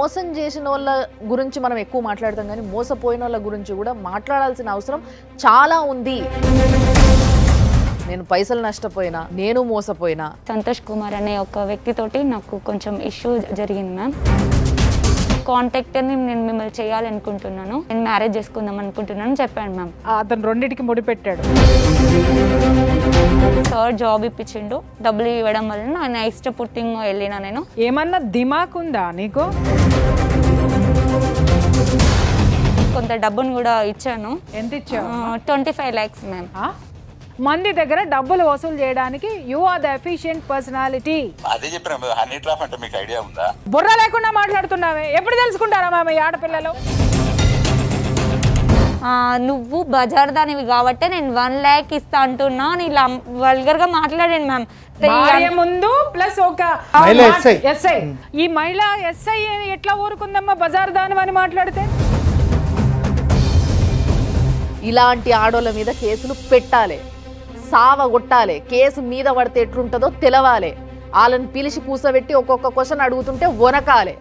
మోసం చేసిన వాళ్ళ గురించి మనం ఎక్కువ మాట్లాడతాం కానీ మోసపోయిన వాళ్ళ గురించి కూడా మాట్లాడాల్సిన అవసరం చాలా ఉంది నేను పైసలు నష్టపోయినా నేను మోసపోయినా సంతోష్ కుమార్ అనే ఒక వ్యక్తితోటి నాకు కొంచెం ఇష్యూ జరిగింది మ్యామ్ కాంటాక్ట్ని నేను మిమ్మల్ని చేయాలనుకుంటున్నాను నేను మ్యారేజ్ చేసుకుందాం అనుకుంటున్నాను చెప్పాను మ్యామ్ అతను రెండింటికి ముడిపెట్టాడు సార్ జాబ్ ఇప్పించిండు డబ్బులు ఇవ్వడం వల్ల నా ఇష్టపూర్తిగా వెళ్ళిన నేను ఏమన్నా దిమాక్ ఉందా నీకు కొంత డబ్బును కూడా ఇచ్చాను ఎంత ఇచ్చావు ట్వంటీ ఫైవ్ ల్యాక్స్ మ్యామ్ ఆ? మంది దగ్గర డబ్బులు వసూలు చేయడానికి you are the efficient personality అదే చెప్పిన హనీ ట్రాప్ అంటే మీకు ఐడియా ఉందా బుర్ర లేకుండా మాట్లాడుతున్నావే ఎప్పుడు తెలుసుకుంటారా మామ ఈ ఆడపిల్లలు నువ్వు బజార్ దానివి కాబట్టి నేను వన్ ల్యాక్ ఇస్తా అంటున్నా అని ఇలా వల్గర్గా మాట్లాడాను మ్యామ్ భార్య ముందు ప్లస్ ఒక మహిళా SI. ఎస్ఐ ఈ మహిళ ఎస్ఐ ఎట్లా ఊరుకుందమ్మా బజార్ దాని అని మాట్లాడితే ఇలాంటి ఆడోళ్ళ మీద కేసులు పెట్టాలి సావగొట్టాలి కేసు మీద పడితే ఎట్లుంటుందో తెలవాలి వాళ్ళని పిలిచి కూసబెట్టి ఒక్కొక్క క్వశ్చన్ అడుగుతుంటే వనకాలి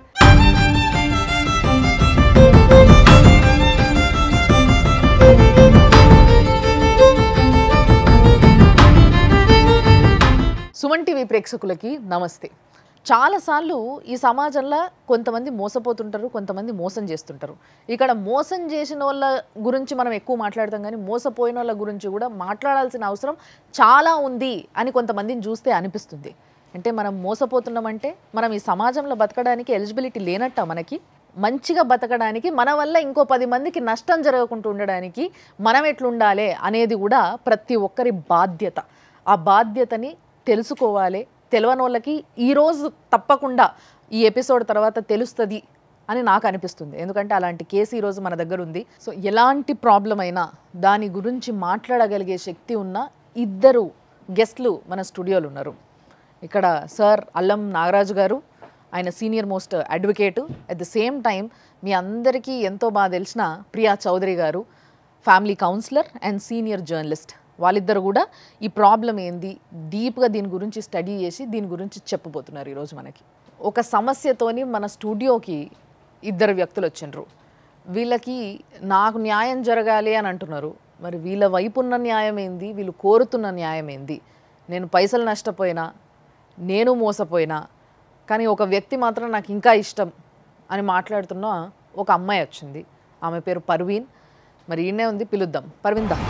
సుమన్ టీవీ ప్రేక్షకులకి నమస్తే చాలాసార్లు ఈ సమాజంలో కొంతమంది మోసపోతుంటారు కొంతమంది మోసం చేస్తుంటారు ఇక్కడ మోసం చేసిన వాళ్ళ గురించి మనం ఎక్కువ మాట్లాడతాం కానీ మోసపోయిన వాళ్ళ గురించి కూడా మాట్లాడాల్సిన అవసరం చాలా ఉంది అని కొంతమందిని చూస్తే అనిపిస్తుంది అంటే మనం మోసపోతున్నామంటే మనం ఈ సమాజంలో బతకడానికి ఎలిజిబిలిటీ లేనట్ట మనకి మంచిగా బతకడానికి మన వల్ల ఇంకో పది మందికి నష్టం జరగకుండా ఉండడానికి మనం ఎట్లుండాలి అనేది కూడా ప్రతి ఒక్కరి బాధ్యత ఆ బాధ్యతని తెలుసుకోవాలి తెలియని వాళ్ళకి ఈరోజు తప్పకుండా ఈ ఎపిసోడ్ తర్వాత తెలుస్తుంది అని నాకు అనిపిస్తుంది ఎందుకంటే అలాంటి కేసు ఈరోజు మన దగ్గర ఉంది సో ఎలాంటి ప్రాబ్లం అయినా దాని గురించి మాట్లాడగలిగే శక్తి ఉన్న ఇద్దరు గెస్ట్లు మన స్టూడియోలో ఉన్నారు ఇక్కడ సార్ అల్లం నాగరాజు గారు ఆయన senior most advocate at the same time మీ అందరికీ ఎంతో బాగా తెలిసిన ప్రియా చౌదరి గారు family counsellor and senior journalist వాళ్ళిద్దరు కూడా ఈ ప్రాబ్లం ఏంది డీప్గా దీని గురించి స్టడీ చేసి దీని గురించి చెప్పబోతున్నారు ఈరోజు మనకి ఒక సమస్యతోని మన స్టూడియోకి ఇద్దరు వ్యక్తులు వచ్చిండ్రు వీళ్ళకి నాకు న్యాయం జరగాలి అని అంటున్నారు మరి వీళ్ళ వైపు ఉన్న న్యాయం ఏంది వీళ్ళు కోరుతున్న న్యాయం ఏంది నేను పైసలు నష్టపోయినా నేను మోసపోయినా కానీ ఒక వ్యక్తి మాత్రం నాకు ఇంకా ఇష్టం అని మాట్లాడుతున్న ఒక అమ్మాయి వచ్చింది ఆమె పేరు పర్వీన్ మరి ఈయనే ఉంది పిలుద్దాం పర్వీన్ దా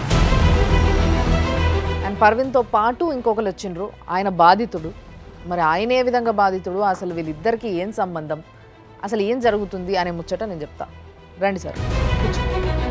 అండ్ పర్వీన్తో పాటు ఇంకొకరు వచ్చిండ్రు ఆయన బాధితుడు మరి ఆయన ఏ విధంగా బాధితుడు అసలు వీళ్ళిద్దరికి ఏం సంబంధం అసలు ఏం జరుగుతుంది అనే ముచ్చట నేను చెప్తా రండి సార్ కూర్చో.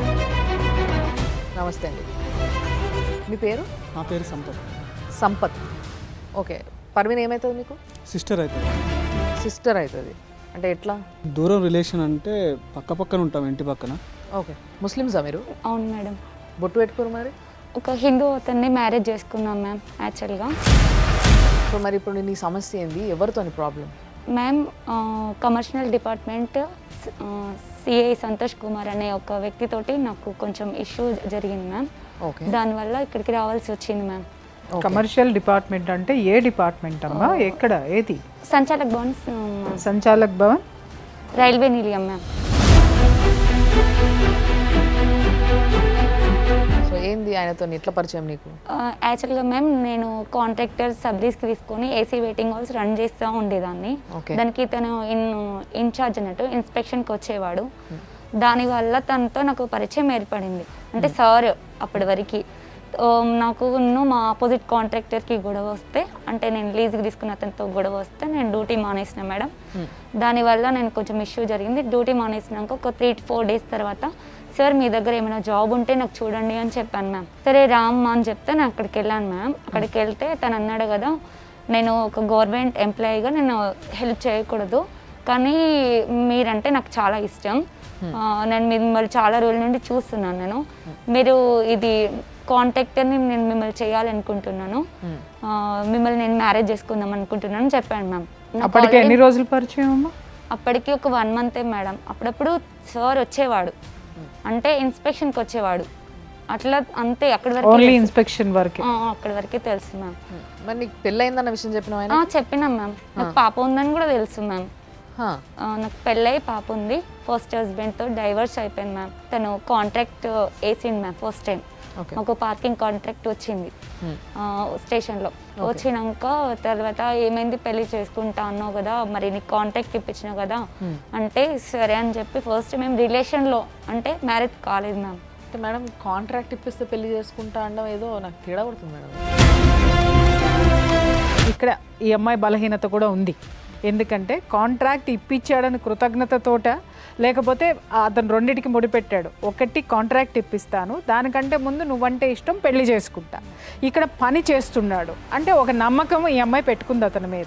నమస్తే అండి మీ పేరు నా పేరు సంపత్ సంపత్ ఓకే పర్వీన్ ఏమవుతుంది మీకు సిస్టర్ అయితే సిస్టర్ అవుతుంది అంటే ఎట్లా దూరం రిలేషన్ అంటే పక్క పక్కన ఉంటాం ఇంటి పక్కన ఓకే ముస్లిమ్సా మీరు అవును మేడం బొట్టు పెట్టుకోరు మరి ఒక హిందూ అతన్ని మ్యారేజ్ చేసుకున్నాం మ్యామ్ యాక్చువల్గా సో మరి ఇప్పుడు నీ సమస్య ఏంది ఎవరితో problem ma'am commercial department CI Santosh Kumar అనే ఒక వ్యక్తితోటి నాకు కొంచెం ఇష్యూ జరిగింది మ్యామ్ ఓకే దానివల్ల ఇక్కడికి రావాల్సి వచ్చింది మ్యామ్ కమర్షియల్ డిపార్ట్మెంట్ అంటే ఏ డిపార్ట్మెంట్ అమ్మా ఎక్కడ ఏది Sanchalak Bhavans Sanchalak Bhavan railway Nilayam ma'am so ఏంది ఆయనతో ఎట్లా పరిచయం నీకు యాక్చువల్గా మ్యామ్ నేను కాంట్రాక్టర్ సబ్లీస్కి తీసుకొని ఏసీ వెయిటింగ్ హాల్స్ రన్ చేస్తూ ఉండేదాన్ని Okay. దానికి తను ఇన్ ఇన్ఛార్జ్ అన్నట్టు ఇన్స్పెక్షన్కి వచ్చేవాడు దానివల్ల తనతో నాకు పరిచయం ఏర్పడింది అంటే సార్ అప్పటి వరకు నాకు ఉన్ను మా ఆపోజిట్ కాంట్రాక్టర్కి గొడవ వస్తే అంటే నేను లీజ్కి తీసుకున్న అతనితో గొడవ వస్తే నేను డ్యూటీ మానేసిన మేడం దానివల్ల నేను కొంచెం ఇష్యూ జరిగింది డ్యూటీ మానేసినాక ఒక త్రీ టు ఫోర్ డేస్ తర్వాత సార్ మీ దగ్గర ఏమైనా జాబ్ ఉంటే నాకు చూడండి అని చెప్పాను మ్యామ్ సరే రామ్మా అని చెప్తే నేను అక్కడికి వెళ్ళాను మ్యామ్ అక్కడికి వెళ్తే తను అన్నాడు కదా నేను ఒక గవర్నమెంట్ ఎంప్లాయీగా నేను హెల్ప్ చేయకూడదు కానీ మీరంటే నాకు చాలా ఇష్టం ఆ, నేను మిమ్మల్ని చాలా రోజుల నుండి చూస్తున్నాను నేను మీరు ఇది కాంటాక్టర్ని నేను మిమ్మల్ని చేయాలనుకుంటున్నాను ఆ, మిమ్మల్ని నేను మ్యారేజ్ చేసుకుందాం అనుకుంటున్నాను అని చెప్పాను మ్యామ్ నాకు అప్పటికి ఎన్ని already- రోజులు పరిచయం అమ్మా అప్పటికి ఒక వన్ మంతే మేడం అప్పుడప్పుడు సార్ వచ్చేవాడు అంటే ఇన్స్పెక్షన్కి వచ్చేవాడు అట్లా అంతే అక్కడి వరకు ఓన్లీ ఇన్స్పెక్షన్ వరకే అక్కడి వరకే తెలుసు మ్యామ్ మరి నీకు పెళ్ళయిందన్న విషయం చెప్పిన ఆయన ఆ, చెప్పినాం మ్యామ్ నాకు పాప ఉందని కూడా తెలుసు మ్యామ్ హా. ఆ, నాకు పెళ్ళై పాప ఉంది ఫస్ట్ హస్బెండ్తో డైవర్స్ అయిపోయింది మ్యామ్ తను కాంట్రాక్ట్ వేసింది మ్యామ్ ఫస్ట్ టైం ఓకే మాకు పార్కింగ్ కాంట్రాక్ట్ వచ్చింది Hmm. ఆ, స్టేషన్లో వచ్చినాక తర్వాత ఏమైంది పెళ్లి చేసుకుంటా అన్నావు కదా మరి నీకు కాంట్రాక్ట్ ఇప్పించినావు కదా Hmm. అంటే సరే అని చెప్పి ఫస్ట్ మేము రిలేషన్లో అంటే మ్యారేజ్ కాలేదు మ్యామ్ అంటే మేడం కాంట్రాక్ట్ ఇప్పిస్తే పెళ్లి చేసుకుంటా అనడం ఏదో నాకు తేడా పడుతుంది మేడం ఇక్కడ ఈ అమ్మాయి బలహీనత కూడా ఉంది ఎందుకంటే కాంట్రాక్ట్ ఇప్పించాడని కృతజ్ఞతతోట లేకపోతే అతను రెండిటికి ముడిపెట్టాడు ఒకటి కాంట్రాక్ట్ ఇప్పిస్తాను దానికంటే ముందు నువ్వంటే ఇష్టం పెళ్లి చేసుకుంటా ఇక్కడ పని చేస్తున్నాడు అంటే ఒక నమ్మకం ఈ అమ్మాయి పెట్టుకుంది అతని మీద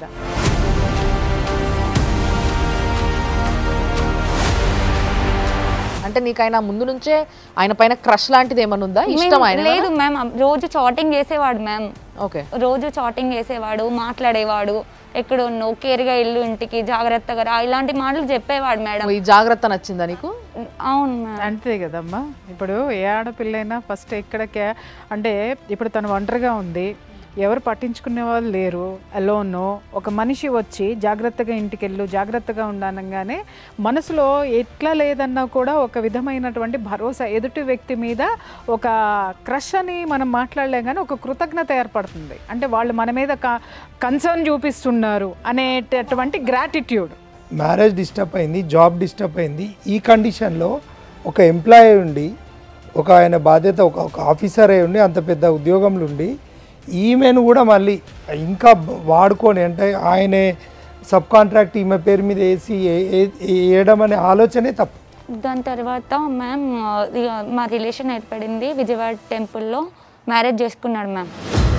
అంటే నీకు ఆయన ముందు నుంచే ఆయన పైన క్రష్ లాంటిది ఏమన్నా ఉందా ఇష్టం ఆయన లేదు మ్యామ్ రోజు చాటింగ్ చేసేవాడు మ్యామ్ ఓకే రోజు చాటింగ్ చేసేవాడు మాట్లాడేవాడు ఎక్కడ ఉన్నావు కేర్గా ఇల్లు ఇంటికి జాగ్రత్తగా రా ఇలాంటి మాటలు చెప్పేవాడు మేడం ఈ జాగ్రత్త నచ్చిందా నీకు అవును మ్యామ్ అంతే కదమ్మా ఇప్పుడు ఏ ఆడపిల్లైనా ఫస్ట్ ఎక్కడికే అంటే ఇప్పుడు తను ఒంటరిగా ఉంది ఎవరు పట్టించుకునే వాళ్ళు లేరు అలోను ఒక మనిషి వచ్చి జాగ్రత్తగా ఇంటికి వెళ్ళు జాగ్రత్తగా ఉండనగానే మనసులో ఎట్లా లేదన్నా కూడా ఒక విధమైనటువంటి భరోసా ఎదుటి వ్యక్తి మీద ఒక క్రష్ అని మనం మాట్లాడలేం కానీ ఒక కృతజ్ఞత ఏర్పడుతుంది అంటే వాళ్ళు మన మీద కన్సర్న్ చూపిస్తున్నారు అనేటటువంటి గ్రాటిట్యూడ్ మ్యారేజ్ డిస్టర్బ్ అయింది జాబ్ డిస్టర్బ్ అయింది ఈ కండిషన్లో ఒక ఎంప్లాయీ ఉండి ఒక ఆయన బాధ్యత ఒక ఒక ఆఫీసర్ అయి ఉండి అంత పెద్ద ఉద్యోగంలో ఉండి ఈమెను కూడా మళ్ళీ ఇంకా వాడుకొని అంటే ఆయనే సబ్ కాంట్రాక్ట్ ఈమె పేరు మీద వేసి ఏ- ఏ- వేయడం అనే ఆలోచనే తప్పు దాని తర్వాత మ్యామ్ ఇక మా రిలేషన్ ఏర్పడింది విజయవాడ టెంపుల్లో మ్యారేజ్ చేసుకున్నాడు మ్యామ్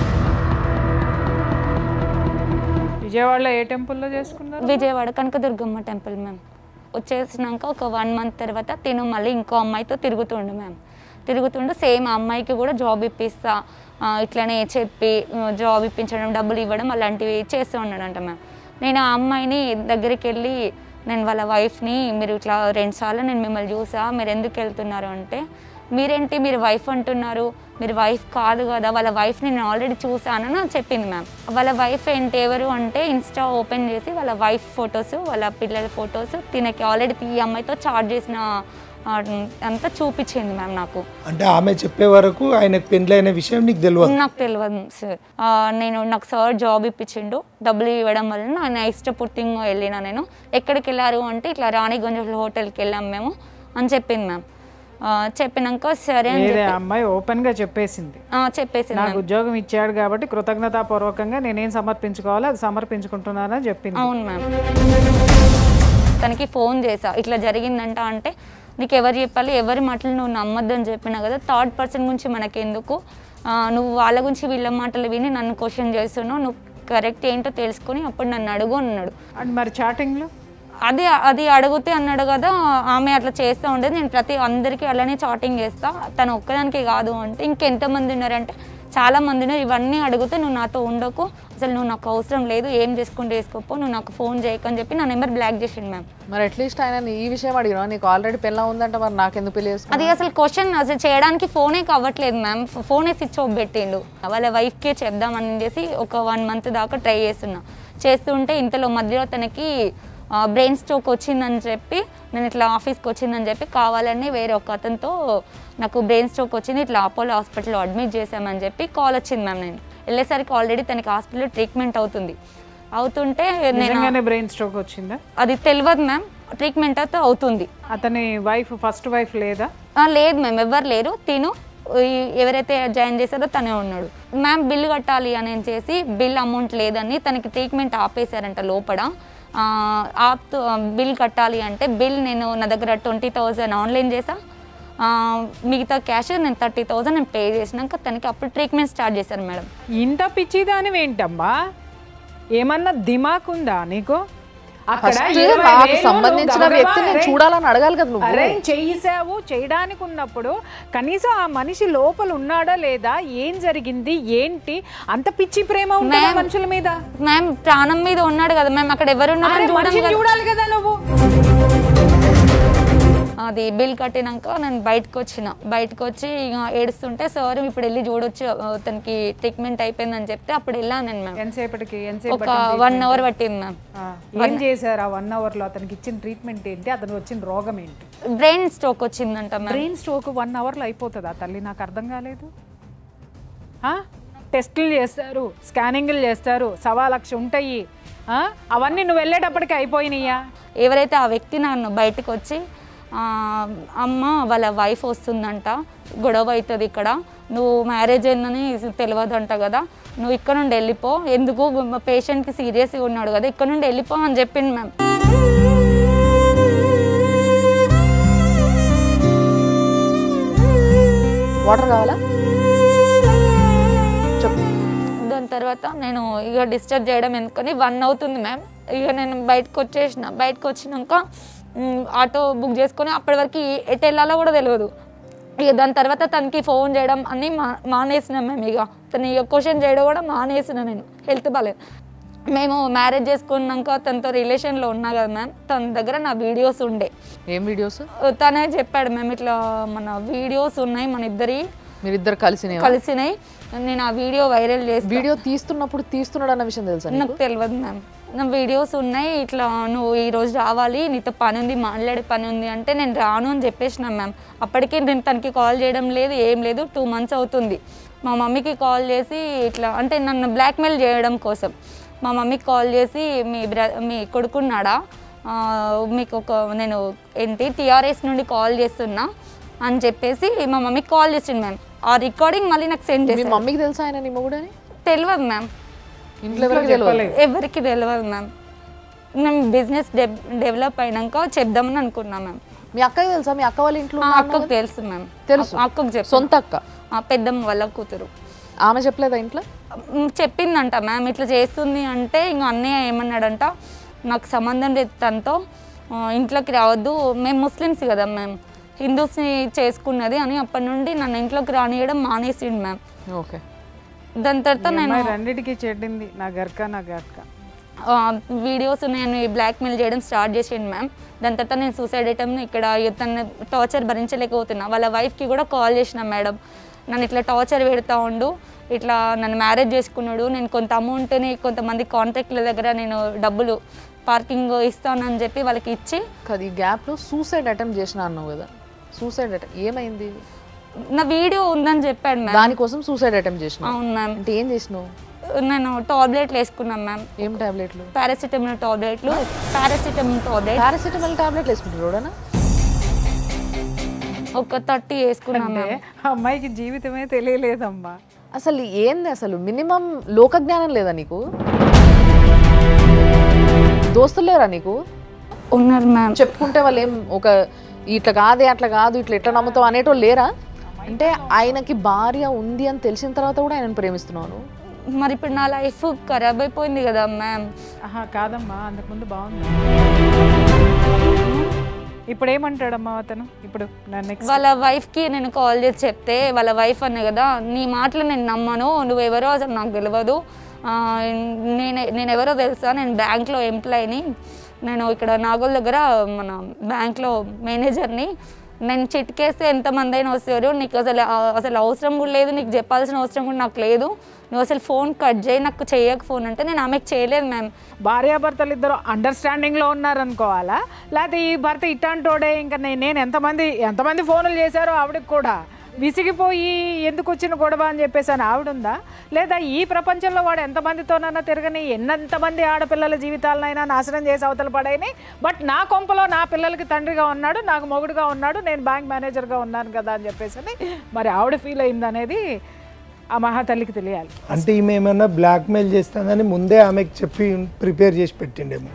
విజయవాడలో ఏ టెంపుల్లో చేసుకున్నారు విజయవాడ కనకదుర్గమ్మ టెంపుల్ మ్యామ్ వచ్చేసినాక ఒక వన్ మంత్ తర్వాత తిను మళ్ళీ ఇంకో అమ్మాయితో తిరుగుతుండు మ్యామ్ తిరుగుతుండు సేమ్ ఆ అమ్మాయికి కూడా జాబ్ ఇప్పిస్తా ఆ, ఇట్లనే చెప్పి ఆ, జాబ్ ఇప్పించడం డబ్బులు ఇవ్వడం అలాంటివి చేస్తూ ఉన్నాడంట మ్యామ్ నేను ఆ అమ్మాయిని దగ్గరికి వెళ్ళి నేను వాళ్ళ వైఫ్ని మీరు ఇట్లా రెండుసార్లు నేను మిమ్మల్ని చూసా మీరు ఎందుకు వెళ్తున్నారు అంటే మీరేంటి మీరు వైఫ్ అంటున్నారు మీరు వైఫ్ కాదు కదా వాళ్ళ వైఫ్ని నేను ఆల్రెడీ చూసానని చెప్పింది మ్యామ్ వాళ్ళ వైఫ్ ఏంటి ఎవరు అంటే ఇన్స్టా ఓపెన్ చేసి వాళ్ళ వైఫ్ ఫొటోస్ వాళ్ళ పిల్లల ఫొటోస్ తినకి ఆల్రెడీ ఈ అమ్మాయితో చార్జ్ చేసిన ఆ, అంతా చూపించింది మ్యామ్ నాకు అంటే ఆమె చెప్పే వరకు ఆయనకు పెళ్ళైన విషయం నీకు తెలియదు నాకు తెలియదు సార్ ఆ, నేను నాకు సార్ జాబ్ ఇప్పించిండు డబ్బులు ఇవ్వడం వలన నేను ఇష్టపూర్తిగా వెళ్ళిన నేను ఎక్కడికి వెళ్ళారు అంటే ఇట్లా రాణిగంజ్ హోటల్కి వెళ్ళాం మేము అని చెప్పింది మ్యామ్ ఆ, చెప్పినాక సరే అని ఏదే చెప్పి అమ్మాయి ఓపెన్ గా చెప్పేసింది ఆ, చెప్పేసింది నాకు మ్యామ్ ఉద్యోగం ఇచ్చాడు కాబట్టి కృతజ్ఞతాపూర్వకంగా నేనేం సమర్పించుకోవాలో అది సమర్పించుకుంటున్నానని చెప్పింది అవును మ్యామ్ తనకి ఫోన్ చేసా ఇట్లా జరిగిందంట అంటే నీకు ఎవరు చెప్పాలి ఎవరి మాటలు నువ్వు నమ్మొద్దని చెప్పినా కదా థర్డ్ పర్సన్ గురించి మనకెందుకు ఆ, నువ్వు వాళ్ళ గురించి వీళ్ళ మాటలు విని నన్ను క్వశ్చన్ చేస్తున్నావు నువ్వు కరెక్ట్ ఏంటో తెలుసుకొని అప్పుడు నన్ను అడుగు అన్నాడు అండ్ మరి చాటింగ్లో అది అది అడిగితే అన్నాడు కదా ఆమె అట్లా చేస్తూ ఉండేది నేను ప్రతి అందరికీ అలానే చాటింగ్ చేస్తా తను ఒక్కదానికి కాదు అంటే ఇంకెంతమంది ఉన్నారంటే చాలా మంది ఉన్నారు ఇవన్నీ అడిగితే నువ్వు నాతో ఉండకు అసలు నువ్వు నాకు అవసరం లేదు ఏం చేసుకుంటే వేసుకోపో నువ్వు నాకు ఫోన్ చేయకని చెప్పి నా నెంబర్ బ్లాక్ చేసిండు మ్యామ్ మరి అట్లీస్ట్ ఆయన ఈ విషయం అడిగినా నీకు ఆల్రెడీ పెళ్ళ ఉందంటే మరి నాకెందుకు పెళ్లి అది చేసుకున్నా అసలు క్వశ్చన్ అసలు చేయడానికి ఫోనే కావట్లేదు మ్యామ్ ఫోనే స్విచ్ ఆఫ్ పెట్టిండు వాళ్ళ వైఫ్కే చెప్దామని చేసి ఒక వన్ మంత్ దాకా ట్రై చేస్తున్నా చేస్తుంటే ఇంతలో మధ్యలో తనకి బ్రెయిన్ స్ట్రోక్ వచ్చిందని చెప్పి నేను ఇట్లా ఆఫీస్కి వచ్చిందని చెప్పి కావాలని వేరే ఒక అతనితో నాకు బ్రెయిన్ స్ట్రోక్ వచ్చింది ఇట్లా అపోలో హాస్పిటల్లో అడ్మిట్ చేశామని చెప్పి కాల్ వచ్చింది మ్యామ్ నేను వెళ్ళేసరికి ఆల్రెడీ తనకి హాస్పిటల్లో ట్రీట్మెంట్ అవుతుంది అవుతుంటే నేను నిజంగానే బ్రెయిన్ స్ట్రోక్ వచ్చిందా అది తెలియదు మ్యామ్ ట్రీట్మెంట్ అయితే అవుతుంది అతని వైఫ్ ఫస్ట్ వైఫ్ లేదా ఆ, లేదు మ్యామ్ ఎవరు లేరు తిను ఈ- ఎవరైతే జాయిన్ చేశారో తనే ఉన్నాడు మ్యామ్ బిల్ కట్టాలి అని చేసి బిల్ అమౌంట్ లేదని తనకి ట్రీట్మెంట్ ఆపేశారంట లోపల ఆ, ఆపుతూ బిల్ కట్టాలి అంటే బిల్ నేను నా దగ్గర ట్వంటీ థౌజండ్ ఆన్లైన్ చేసా ఆ, మిగతా క్యాష్ నేను థర్టీ థౌజండ్ నేను పే చేసినాక తనకి అప్పుడు ట్రీట్మెంట్ స్టార్ట్ చేశారు మేడం ఇంత పిచ్చిదానివి ఏంటమ్మా ఏమన్నా దిమాక్ ఉందా నీకు అక్కడ ఫస్ట్ ఇరవై నాకు వేలు సంబంధించిన నువ్వు వ్యక్తిని గబగబా చూడాలని అడగాలి కదా నువ్వు అరేంజ్ చేసావు చేయడానికి ఉన్నప్పుడు కనీసం ఆ మనిషి లోపల ఉన్నాడా లేదా ఏం జరిగింది ఏంటి అంత పిచ్చి ప్రేమ ఉంటుందా Ma'am. మనుషుల మీద మ్యామ్ ప్రాణం మీద ఉన్నాడు కదా మ్యామ్ అక్కడ ఎవరు అరే, ఉన్నారని చూడడం మనిషిని కదా. చూడాలి కదా నువ్వు అది బిల్ కట్టినాక నేను బయటకు వచ్చిన బయటకు వచ్చి ఇక ఏడుస్తుంటే సార్ ఇప్పుడు వెళ్ళి చూడొచ్చు తనకి ట్రీట్మెంట్ అయిపోయిందని చెప్తే అప్పుడు వెళ్ళాను నేను మ్యామ్ ఎంతసేపటికి ఎంతసేపు ఒక వన్ అవర్ పట్టింది మ్యామ్ ఆ, ఏం చేశారు ఆ వన్ అవర్లో అతనికి ఇచ్చిన ట్రీట్మెంట్ ఏంటి అతనికి వచ్చిన రోగం ఏంటి బ్రెయిన్ స్ట్రోక్ వచ్చిందంట మ్యామ్ బ్రెయిన్ స్ట్రోక్ వన్ అవర్లో అయిపోతుందా తల్లి నాకు అర్థం కాలేదు ఆ? టెస్టులు చేస్తారు స్కానింగ్లు చేస్తారు సవా లక్ష ఉంటాయి ఆ? అవన్నీ నువ్వు వెళ్ళేటప్పటికి అయిపోయినాయా ఎవరైతే ఆ వ్యక్తి నన్ను బయటకు వచ్చి ఆ, అమ్మ వాళ్ళ వైఫ్ వస్తుందంట గొడవ అవుతుంది ఇక్కడ నువ్వు మ్యారేజ్ అయిందని తెలియదంట కదా నువ్వు ఇక్కడ నుండి వెళ్ళిపో ఎందుకు పేషెంట్కి సీరియస్గా ఉన్నాడు కదా ఇక్కడ నుండి వెళ్ళిపో అని చెప్పింది మ్యామ్ వాటర్ కావాలా చెప్పు దాని తర్వాత నేను ఇక డిస్టర్బ్ చేయడం ఎందుకని వన్ అవుతుంది మ్యామ్ ఇక నేను బయటకు వచ్చేసిన బయటకు వచ్చినాక మ్, ఆటో బుక్ చేసుకొని అప్పటి వరకు ఎటు వెళ్ళాలో కూడా తెలియదు ఇక దాని తర్వాత తనకి ఫోన్ చేయడం అన్నీ మా మానేసిన మేము ఇక తను ఇక క్వశ్చన్ చేయడం కూడా మానేసిన నేను హెల్త్ బాగాలేదు మేము మ్యారేజ్ చేసుకున్నాక తనతో రిలేషన్లో ఉన్నా కదా మ్యామ్ తన దగ్గర నా వీడియోస్ ఉండే ఏం వీడియోస్ తనే చెప్పాడు మేము ఇట్లా మన వీడియోస్ ఉన్నాయి మన ఇద్దరి మీరిద్దరు కలిసి కలిసినాయి నేను ఆ వీడియో వైరల్ చేసి వీడియో తీస్తున్నప్పుడు తీస్తున్నాడు అన్న విషయం తెలుసా నీకు? నాకు తెలియదు మ్యామ్ నా వీడియోస్ ఉన్నాయి ఇట్లా నువ్వు ఈ రోజు రావాలి నీతో పని ఉంది మాట్లాడే పని ఉంది అంటే నేను రాను అని చెప్పేసిన మ్యామ్ అప్పటికే నేను తనకి కాల్ చేయడం లేదు ఏం లేదు టూ మంత్స్ అవుతుంది మా మమ్మీకి కాల్ చేసి ఇట్లా అంటే నన్ను బ్లాక్మెయిల్ చేయడం కోసం మా మమ్మీకి కాల్ చేసి మీ బ్ర మీ కొడుకున్నాడా ఆ, మీకు ఒక నేను ఏంటి టీఆర్ఎస్ నుండి కాల్ చేస్తున్నా అని చెప్పేసి మా మమ్మీకి కాల్ చేసిండు మ్యామ్ ఆ రికార్డింగ్ మళ్ళీ నాకు సెండ్ మీ చేసి మమ్మీకి తెలుసా ఆయన నీ మొగుడని తెలియదు మ్యామ్ ఇంట్లో ఎవరికి తెలియదు ఎవరికి తెలియదు మ్యామ్ మేము బిజినెస్ డెవలప్ అయినాక చెప్దామని అనుకున్నాం మ్యామ్ మీ అక్కకి తెలుసా మీ అక్క వాళ్ళ ఇంట్లో మా ఉన్నా అక్కకు అన్నది? తెలుసు మ్యామ్ తెలుసు. ఆ అక్కకు చెప్పు సొంత అక్క ఆ పెద్దమ్మ వాళ్ళ కూతురు ఆమె చెప్పలేదా ఇంట్లో మ్, చెప్పిందంట మ్యామ్ ఇట్లా చేస్తుంది అంటే ఇంక అన్నయ్య ఏమన్నాడంట నాకు సంబంధం లేదు తనతో ఆ, ఇంట్లోకి రావద్దు మేము ముస్లిమ్స్ కదా మ్యామ్ హిందూస్ని చేసుకున్నది అని అప్పటి నుండి నన్ను ఇంట్లోకి రానియడం మానేసిండు మ్యామ్ ఓకే దాని తర్వాత నేను అమ్మాయి రెండిటికి చెడ్డింది నా గర్క నా గర్క వీడియోస్ నేను బ్లాక్మెయిల్ చేయడం స్టార్ట్ చేసిండు మ్యామ్ దాని తర్వాత నేను సూసైడ్ అటెంప్ట్ ఇక్కడ తన టార్చర్ భరించలేకపోతున్నా వాళ్ళ వైఫ్కి కూడా కాల్ చేసిన మేడం నన్ను ఇట్లా టార్చర్ పెడతా ఉండు ఇట్లా నన్ను మ్యారేజ్ చేసుకున్నాడు నేను కొంత అమౌంట్ని కొంతమంది కాంట్రాక్ట్ల దగ్గర నేను డబ్బులు పార్కింగ్ ఇస్తానని చెప్పి వాళ్ళకి ఇచ్చి కాదు ఈ గ్యాప్లో సూసైడ్ అటెంప్ట్ చేసిన అన్నావు కదా సూసైడ్ అటెంప్ట్ ఏమైంది నా వీడియో ఉందని చెప్పాడు మ్యామ్ దానికోసం సూసైడ్ అటెంప్ట్ చేసిన అవును మ్యామ్ అంటే ఏం చేసినావు నేను టాబ్లెట్లు వేసుకున్నాను మ్యామ్ ఏం టాబ్లెట్లు పారాసిటమాల్ టాబ్లెట్లు పారాసిటమాల్ టాబ్లెట్ పారాసిటమాల్ టాబ్లెట్లు వేసుకుంటారు ఎవడన్నా ఒక థర్టీ వేసుకున్నాను అంటే మ్యామ్ ఆ అమ్మాయికి జీవితమే తెలియలేదమ్మా అసలు ఏంది అసలు మినిమం లోక జ్ఞానం లేదా నీకు దోస్తులు లేరా నీకు ఉన్నారు మ్యామ్ చెప్పుకుంటే వాళ్ళు ఏం ఒక ఇట్లా కాదే అట్లా కాదు ఇట్లా ఎట్లా నమ్ముతావు అనేటోళ్ళు లేరా అంటే ఆయనకి భార్య ఉంది అని తెలిసిన తర్వాత కూడా ఆయనను ప్రేమిస్తున్నాను మరి ఇప్పుడు నా లైఫ్ ఖరాబ్ అయిపోయింది కదా మ్యామ్ ఆహా కాదమ్మా అంతకుముందు బాగుంది ఇప్పుడు ఏమంటాడమ్మా అతను ఇప్పుడు నా నెక్స్ట్ వాళ్ళ వైఫ్కి నేను కాల్ చేసి చెప్తే వాళ్ళ వైఫ్ అనే కదా నీ మాటలు నేను నమ్మను నువ్వెవరో అసలు నాకు తెలియదు ఆ, నేను నేను ఎవరో తెలుసా నేను బ్యాంక్లో ఎంప్లాయీని నేను ఇక్కడ నాగోల్ దగ్గర మన బ్యాంక్లో మేనేజర్ని నేను చిట్కేస్తే ఎంతమంది అయినా వస్తారు నీకు అసలు ఆ- అసలు అవసరం కూడా లేదు నీకు చెప్పాల్సిన అవసరం కూడా నాకు లేదు నువ్వు అసలు ఫోన్ కట్ చేయి నాకు చేయక ఫోన్ అంటే నేను ఆమెకు చేయలేదు మ్యామ్ భార్యాభర్తలు ఇద్దరు అండర్స్టాండింగ్లో ఉన్నారనుకోవాలా లేకపోతే ఈ భర్త ఇట్లాంటోడే ఇంకా నే- నేను ఎంతమంది ఎంతమంది ఫోన్లు చేశారో ఆవిడకి కూడా విసిగిపోయి ఎందుకు వచ్చిన గొడవ అని చెప్పేసి అని ఆవిడుందా లేదా ఈ ప్రపంచంలో వాడు ఎంతమందితోనైనా తిరగని ఎన్నంతమంది ఆడపిల్లల జీవితాలనైనా నాశనం చేసి అవతల పడైనాయి బట్ నా కొంపలో నా పిల్లలకి తండ్రిగా ఉన్నాడు నాకు మొగుడుగా ఉన్నాడు నేను బ్యాంక్ మేనేజర్గా ఉన్నాను కదా అని చెప్పేసి అని మరి ఆవిడ ఫీల్ అయింది అనేది ఆ మహాతల్లికి తెలియాలి అంటే ఈమె ఏమన్నా బ్లాక్మెయిల్ చేస్తుందని ముందే ఆమెకు చెప్పి ప్రిపేర్ చేసి పెట్టిండేమో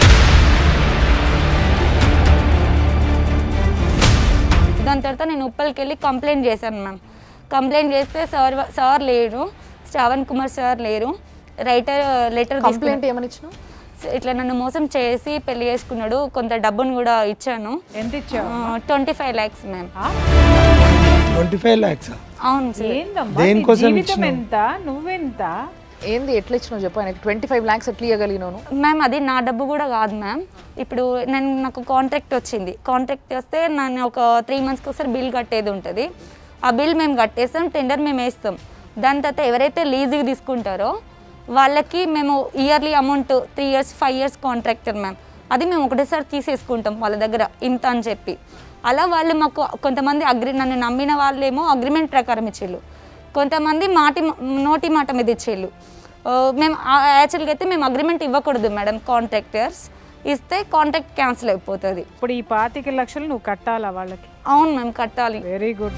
దాని తర్వాత నేను ఉప్పల్కి వెళ్ళి కంప్లైంట్ చేశాను మ్యామ్ కంప్లైంట్ చేస్తే సార్ సార్ లేరు శ్రావణ్ కుమార్ సార్ లేరు రైటర్ లెటర్ కంప్లైంట్ ఏమని ఇచ్చినావు ఇట్లా నన్ను మోసం చేసి పెళ్లి చేసుకున్నాడు కొంత డబ్బును కూడా ఇచ్చాను ఎంత ఇచ్చావు twenty five lakhs ma'am twenty five lakhs అవును సార్ ఏందమ్మా నీ దేనికోసం జీవితం ఇచ్చినావు? ఎంత నువ్వెంత ఏంది ఎట్లా ఇచ్చినావు చెప్పు ఆయనకి ట్వంటీ ఫైవ్ ల్యాక్స్ ఎట్లా ఇవ్వగలిగినాను మ్యామ్ అది నా డబ్బు కూడా కాదు మ్యామ్ ఇప్పుడు నేను నాకు కాంట్రాక్ట్ వచ్చింది కాంట్రాక్ట్ వస్తే నేను ఒక త్రీ మంత్స్కి ఒకసారి బిల్ కట్టేది ఉంటుంది ఆ బిల్ మేము కట్టేస్తాం టెండర్ మేము వేస్తాం దాని తర్వాత ఎవరైతే లీజుకి తీసుకుంటారో వాళ్ళకి మేము yearly amount three years five years contractor ma'am అది మేము ఒకటేసారి తీసేసుకుంటాం వాళ్ళ దగ్గర ఇంత అని చెప్పి అలా వాళ్ళు మాకు కొంతమంది అగ్రి నన్ను నమ్మిన వాళ్ళేమో అగ్రిమెంట్ ప్రకారం ఇచ్చేళ్ళు కొంతమంది మాటి నోటి మాట మీద ఇచ్చేళ్ళు ఆ, మేము యాక్చువల్గా అయితే మేము అగ్రిమెంట్ ఇవ్వకూడదు మేడం కాంట్రాక్టర్స్ ఇస్తే కాంట్రాక్ట్ క్యాన్సిల్ అయిపోతుంది ఇప్పుడు ఈ పాతిక లక్షలు నువ్వు కట్టాలా వాళ్ళకి అవును మేము కట్టాలి వెరీ గుడ్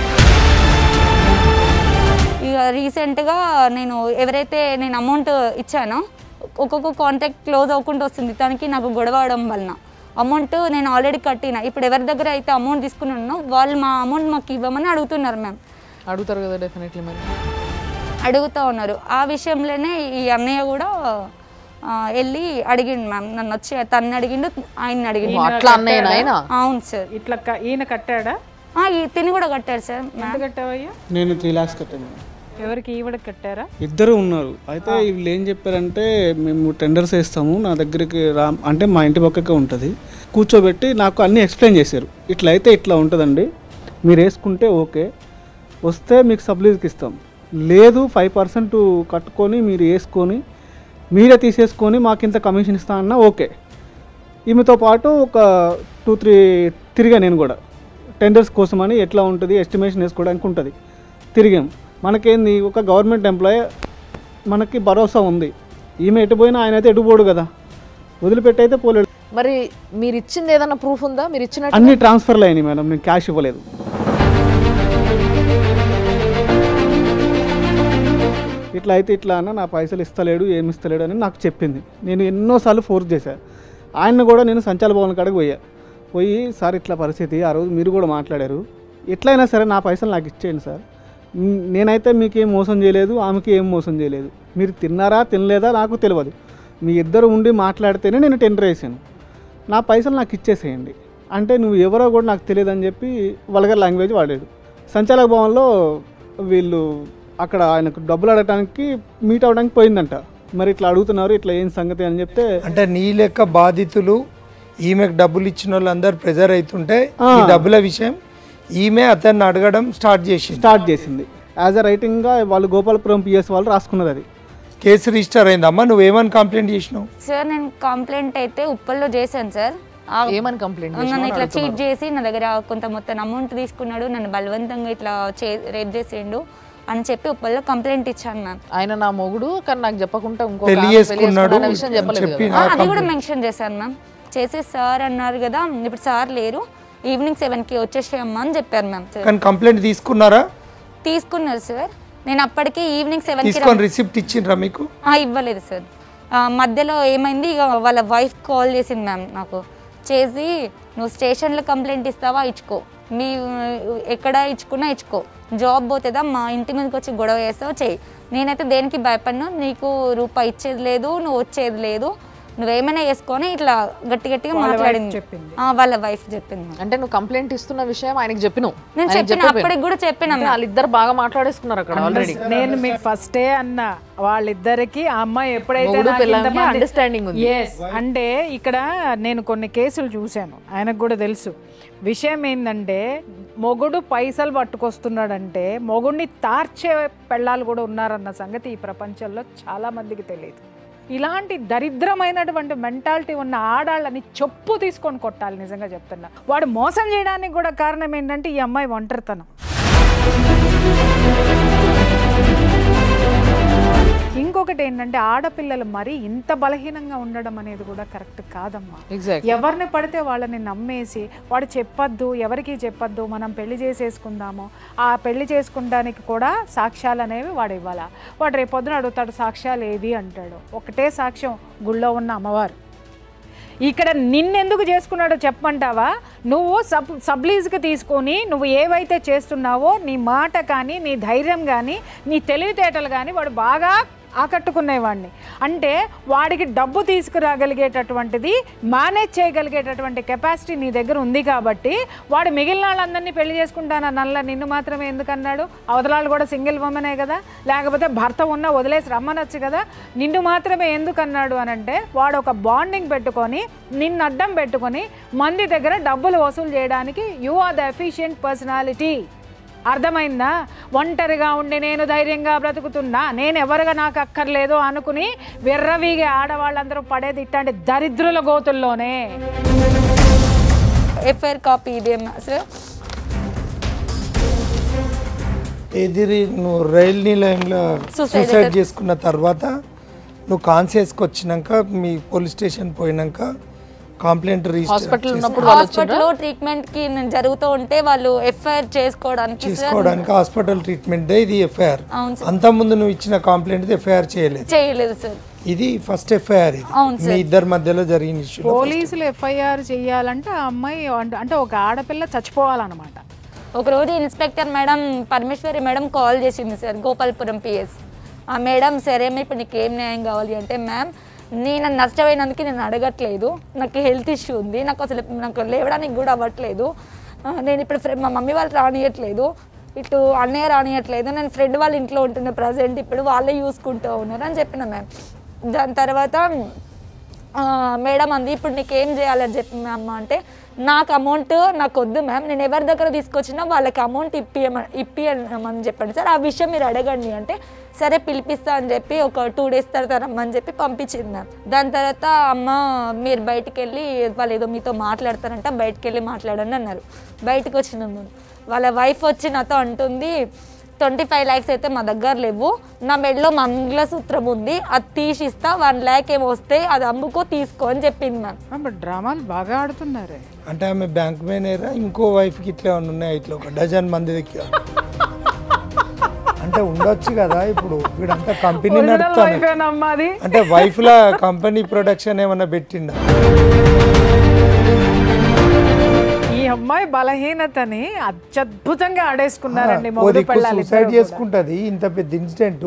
ఇక రీసెంట్గా నేను ఎవరైతే నేను అమౌంట్ ఇచ్చానో ఒక్కొక్క కాంట్రాక్ట్ క్లోజ్ అవ్వకుండా వస్తుంది దానికి నాకు గొడవ అవడం వలన అమౌంట్ నేను ఆల్రెడీ కట్టిన ఇప్పుడు ఎవరి దగ్గర అయితే అమౌంట్ తీసుకున్నానో వాళ్ళు మా అమౌంట్ మాకు ఇవ్వమని అడుగుతున్నారు మ్యామ్ అడుగుతారు కదా డెఫినెట్లీ మరి అడుగుతూ ఉన్నారు ఆ విషయంలోనే ఈ అన్నయ్య కూడా ఆ, వెళ్ళి అడిగిండు మ్యామ్ నన్ను వచ్చి తన్ని అడిగిండు ఆయన్ని అడిగిండు ఓ, అట్లా అన్నయ్యనా ఆయన అవును సార్ ఇట్లా క- ఈయన కట్టాడా ఆ, ఈ తిని కూడా కట్టాడు సార్ ఎంత కట్టావయ్యా నేను త్రీ ల్యాక్స్ కట్టాను ఎవరికి ఈవిడకి కట్టారా ఇద్దరు ఉన్నారు అయితే వీళ్ళు ఏం చెప్పారంటే మేము టెండర్స్ వేస్తాము నా దగ్గరికి రా అంటే మా ఇంటి పక్కకే ఉంటుంది కూర్చోబెట్టి నాకు అన్నీ ఎక్స్ప్లెయిన్ చేశారు ఇట్లా అయితే ఇట్లా ఉంటుందండి మీరు వేసుకుంటే ఓకే వస్తే మీకు సబ్లీజ్కి ఇస్తాం లేదు ఫైవ్ పర్సెంట్ కట్టుకొని మీరు వేసుకొని మీరే తీసేసుకొని మాకు ఇంత కమిషన్ ఇస్తా అన్నా ఓకే ఈమెతో పాటు ఒక టూ త్రీ తిరిగా నేను కూడా టెండర్స్ కోసమని ఎట్లా ఉంటుంది ఎస్టిమేషన్ వేసుకోవడానికి ఉంటుంది తిరిగాం మనకేంది ఒక గవర్నమెంట్ ఎంప్లాయ్ మనకి భరోసా ఉంది ఈమె ఎటు పోయినా ఆయన అయితే ఎటు పోడు కదా వదిలిపెట్టి అయితే పోలేడు మరి మీరు ఇచ్చింది ఏదైనా ప్రూఫ్ ఉందా మీరు ఇచ్చినట్టు అన్ని ట్రాన్స్ఫర్లు అయినాయి మేడం నేను క్యాష్ ఇవ్వలేదు ఇట్లా అయితే ఇట్లా అన్న నా పైసలు ఇస్తలేడు ఏమి ఇస్తలేడు అని నాకు చెప్పింది నేను ఎన్నోసార్లు ఫోర్స్ చేశాను ఆయన కూడా నేను సంచాల భవన్ కాడికి పోయా పోయి సార్ ఇట్లా పరిస్థితి ఆ రోజు మీరు కూడా మాట్లాడారు ఎట్లయినా సరే నా పైసలు నాకు ఇచ్చేయండి సార్ మ్, నేనైతే మీకు ఏం మోసం చేయలేదు ఆమెకి ఏం మోసం చేయలేదు మీరు తిన్నారా తినలేదా నాకు తెలియదు మీ ఇద్దరు ఉండి మాట్లాడితేనే నేను టెండర్ వేసాను నా పైసలు నాకు ఇచ్చేసేయండి అంటే నువ్వు ఎవరో కూడా నాకు తెలియదు అని చెప్పి వల్గర్ లాంగ్వేజ్ వాడాడు సంచాలక భవన్లో వీళ్ళు అక్కడ ఆయనకు డబ్బులు అడగడానికి మీట్ అవ్వడానికి పోయిందంట మరి ఇట్లా అడుగుతున్నారు ఇట్లా ఏం సంగతి అని చెప్తే అంటే నీ లెక్క బాధితులు ఈమెకు డబ్బులు ఇచ్చిన వాళ్ళందరూ ప్రెజర్ అవుతుంటే ఆ. ఈ డబ్బుల విషయం ఈమె అతన్ని అడగడం స్టార్ట్ చేసింది స్టార్ట్ చేసింది యాజ్ అ రైటింగ్గా వాళ్ళు గోపాలపురం పిఎస్ వాళ్ళు రాసుకున్నది అది కేసు రిజిస్టర్ అయిందమ్మా నువ్వేమని కంప్లైంట్ చేసినావు సార్ నేను కంప్లైంట్ అయితే ఉప్పల్లో చేశాను సార్ ఆ- ఏమని కంప్లైంట్ నన్ను ఇట్లా చీట్ చేసి నా దగ్గర కొంత మొత్తం అమౌంట్ తీసుకున్నాడు నన్ను బలవంతంగా ఇట్లా చే రేప్ చేసిండు అని చెప్పి ఉప్పల్లో కంప్లైంట్ ఇచ్చాను మ్యామ్ ఆయన నా మొగుడు కానీ నాకు చెప్పకుండా ఇంకో పెళ్లి చేసుకున్నాడు విషయం చెప్పలేదు చెప్పి కదా. ఆ, అది కూడా మెన్షన్ చేశాను మ్యామ్ చేసి సార్ అన్నారు కదా ఇప్పుడు సార్ లేరు ఈవినింగ్ సెవెన్కి వచ్చేసేయమ్మా అని చెప్పారు మ్యామ్ కానీ కంప్లైంట్ తీసుకున్నారా తీసుకున్నారు సార్ నేను అప్పటికి ఈవినింగ్ సెవెన్కి తీసుకొని రిసిప్ట్ ఇచ్చిండ్రా మీకు ఇవ్వలేదు సార్ ఆ, మధ్యలో ఏమైంది ఇక వాళ్ళ వైఫ్ కాల్ చేసింది మ్యామ్ నాకు చేసి నువ్వు స్టేషన్లో కంప్లైంట్ ఇస్తావా ఇచ్చుకో మీ ఎక్కడ ఇచ్చుకున్నా ఇచ్చుకో జాబ్ పోతుందా మా ఇంటి మీదకి వచ్చి గొడవ చేస్తావు చెయ్యి నేనైతే దేనికి భయపడినా నీకు రూపాయి ఇచ్చేది లేదు నువ్వు వచ్చేది లేదు నువ్వేమైనా వేసుకొని ఇట్లా గట్టి గట్టిగా మాట్లాడింది చెప్పింది. ఆ, వాళ్ళ వైఫ్ చెప్పింది మ్యామ్. అంటే నువ్వు కంప్లైంట్ ఇస్తున్న విషయం ఆయనకి చెప్పినావు నేను ఆయనకి చెప్పిన చెప్పకపోయినావు. అప్పటికి కూడా చెప్పిన అంటే వాళ్ళిద్దరు బాగా మాట్లాడేసుకున్నారు అక్కడ ఆల్రెడీ నేను మీకు ఫస్టే అన్నా వాళ్ళిద్దరికి ఆ అమ్మాయి ఎప్పుడైతే మొగుడు నాకు పెళ్ళాంకి ఇంతమంది- understanding ఉంది. Yes. అంటే ఇక్కడ నేను కొన్ని కేసులు చూశాను ఆయనకు కూడా తెలుసు విషయం ఏంటంటే మొగుడు పైసలు పట్టుకొస్తున్నాడంటే మొగుడిని తార్చే పెళ్ళాలు కూడా ఉన్నారన్న సంగతి ఈ ప్రపంచంలో చాలా మందికి తెలియదు ఇలాంటి దరిద్రమైనటువంటి మెంటాలిటీ ఉన్న ఆడాళ్ళని చెప్పు తీసుకొని కొట్టాలి నిజంగా చెప్తున్నా వాడు మోసం చేయడానికి కూడా కారణం ఏంటంటే ఈ అమ్మాయి ఒంటరితనం ఇంకొకటి ఏంటంటే ఆడపిల్లలు మరీ ఇంత బలహీనంగా ఉండడం అనేది కూడా కరెక్ట్ కాదమ్మా ఎగ్జాక్ట్ ఎవరిని పడితే వాళ్ళని నమ్మేసి వాడు చెప్పొద్దు ఎవరికి చెప్పొద్దు మనం పెళ్లి చేసేసుకుందాము ఆ పెళ్లి చేసుకుంటానికి కూడా సాక్ష్యాలు అనేవి వాడు ఇవ్వాలా వాడు రేపొద్దున అడుగుతాడు సాక్ష్యాలు ఏవి అంటాడు ఒకటే సాక్ష్యం గుళ్ళో ఉన్న అమ్మవారు ఇక్కడ నిన్నెందుకు చేసుకున్నాడో చెప్పమంటావా నువ్వు సబ్ సబ్లీజ్కి తీసుకొని నువ్వు ఏవైతే చేస్తున్నావో నీ మాట కానీ నీ ధైర్యం కానీ నీ తెలివితేటలు కానీ వాడు బాగా ఆకట్టుకునేవాడిని అంటే వాడికి డబ్బు తీసుకురాగలిగేటటువంటిది మేనేజ్ చేయగలిగేటటువంటి కెపాసిటీ నీ దగ్గర ఉంది కాబట్టి వాడు మిగిలిన వాళ్ళందరినీ పెళ్లి చేసుకుంటానన్నల్లా నిన్ను మాత్రమే ఎందుకన్నాడు అవతలాళ్ళు కూడా సింగిల్ ఉమెనే కదా లేకపోతే భర్త ఉన్న వదిలేసి రమ్మనొచ్చు కదా నిన్ను మాత్రమే ఎందుకన్నాడు అని అంటే వాడు ఒక బాండింగ్ పెట్టుకొని నిన్ను అడ్డం పెట్టుకొని మంది దగ్గర డబ్బులు వసూలు చేయడానికి you are the efficient personality అర్థమైందా ఒంటరిగా ఉండి నేను ధైర్యంగా బ్రతుకుతున్నా నేను ఎవరుగా నాకు అక్కర్లేదు అనుకుని విర్రవీగే ఆడవాళ్ళందరూ పడేది ఇట్లాంటి దరిద్రుల గోతుల్లోనే ఎఫ్ఐఆర్ కాపీ ఇదేమా సార్ ఎదిరి నువ్వు రైలు నిలయంలో Suicide సూసైడ్ చేసుకున్న తర్వాత నువ్వు కాన్షియస్కి వచ్చినాక మీ పోలీస్ స్టేషన్ పోయినాక కంప్లైంట్ రిజిస్టర్ హాస్పిటల్ ఉన్నప్పుడు వాళ్ళు వచ్చిండ్రా? హాస్పిటల్లో ట్రీట్మెంట్ కి నేను జరుగుతూ ఉంటే వాళ్ళు ఎఫ్ఐఆర్ చేసుకోవడానికి సార్ చేసుకోవడానికి హాస్పిటల్ ట్రీట్మెంట్ ఇది ఎఫ్ఐఆర్ అవును సార్. అంతకుముందు నువ్వు ఇచ్చిన కంప్లైంట్ ఎఫ్ఐఆర్ చేయలేదు చేయలేదు సార్ ఇది ఫస్ట్ ఎఫ్ఐఆర్ ఇది అవును మీ ఇద్దరి మధ్యలో జరిగిన ఇష్యూ పోలీసులు ఎఫ్ఐఆర్ చేయాలంటే ఆ అమ్మాయి అంటే- అంటే ఒక ఆడపిల్ల చచ్చిపోవాలన్నమాట ఒకరోజు inspector madam Parameshwari madam call చేసింది సార్ గోపాల్పురం పిఎస్ ఆ మేడం సరే ఇప్పుడు నీకు ఏం న్యాయం కావాలి అంటే మ్యామ్ నేను నష్టపోయినందుకు నేను అడగట్లేదు నాకు హెల్త్ ఇష్యూ ఉంది నాకు అసలు నాకు లేవడానికి కూడా అవ్వట్లేదు ఆ, నేను ఇప్పుడు ఫ్రె- మా మమ్మీ వాళ్ళు రానియట్లేదు ఇటు అన్నయ్య రానియట్లేదు నేను ఫ్రెండ్ వాళ్ళ ఇంట్లో ఉంటున్న ప్రజెంట్ ఇప్పుడు వాళ్ళే చూసుకుంటూ ఉన్నారు అని చెప్పిన మ్యామ్ దాని తర్వాత ఆ, మేడం అంది ఇప్పుడు నీకు ఏం చేయాలని చెప్పి అమ్మ అంటే నాకు అమౌంట్ నాకు వద్దు మ్యామ్ నేను ఎవరి దగ్గర తీసుకొచ్చినా వాళ్ళకి అమౌంట్ ఇప్పియమ ఇప్పియమని చెప్పండి సార్ ఆ విషయం మీరు అడగండి అంటే సరే పిలిపిస్తా అని చెప్పి ఒక టూ డేస్ తర్వాత రమ్మని చెప్పి పంపించింది మ్యామ్ దాని తర్వాత అమ్మ మీరు బయటికి వెళ్ళి వాళ్ళు ఏదో మీతో మాట్లాడతారంట బయటికి వెళ్ళి మాట్లాడండి అన్నారు బయటకు వచ్చినాము వాళ్ళ వైఫ్ వచ్చి నాతో అంటుంది ట్వంటీ ఫైవ్ ల్యాక్స్ అయితే మా దగ్గర లేవు నా మెడలో మంగళసూత్రం ఉంది అది తీసిస్తా వన్ ల్యాక్ ఏమో వస్తే అది అమ్ముకో తీసుకో అని చెప్పింది మ్యామ్ బట్ డ్రామాలు బాగా ఆడుతున్నారే అంటే ఆమె బ్యాంక్ మేనేజరా ఇంకో వైఫ్కి ఇట్లా ఏమైనా ఉన్నాయి ఇట్లా ఒక డజన్ మంది దగ్గర అంటే ఉండొచ్చు కదా ఇప్పుడు వీడంతా కంపెనీ Original నడుపుతాను wife ఏనమ్మా అది అంటే వైఫ్ లా కంపెనీ ప్రొడక్షన్ ఏమన్నా పెట్టిండా ఈ అమ్మాయి బలహీనతని అత్యద్భుతంగా ఆడేసుకున్నారండి ఓ మొదటి దిక్కు పెళ్ళాలి సూసైడ్ చేసుకుంటది ఇంత పెద్ద ఇన్సిడెంట్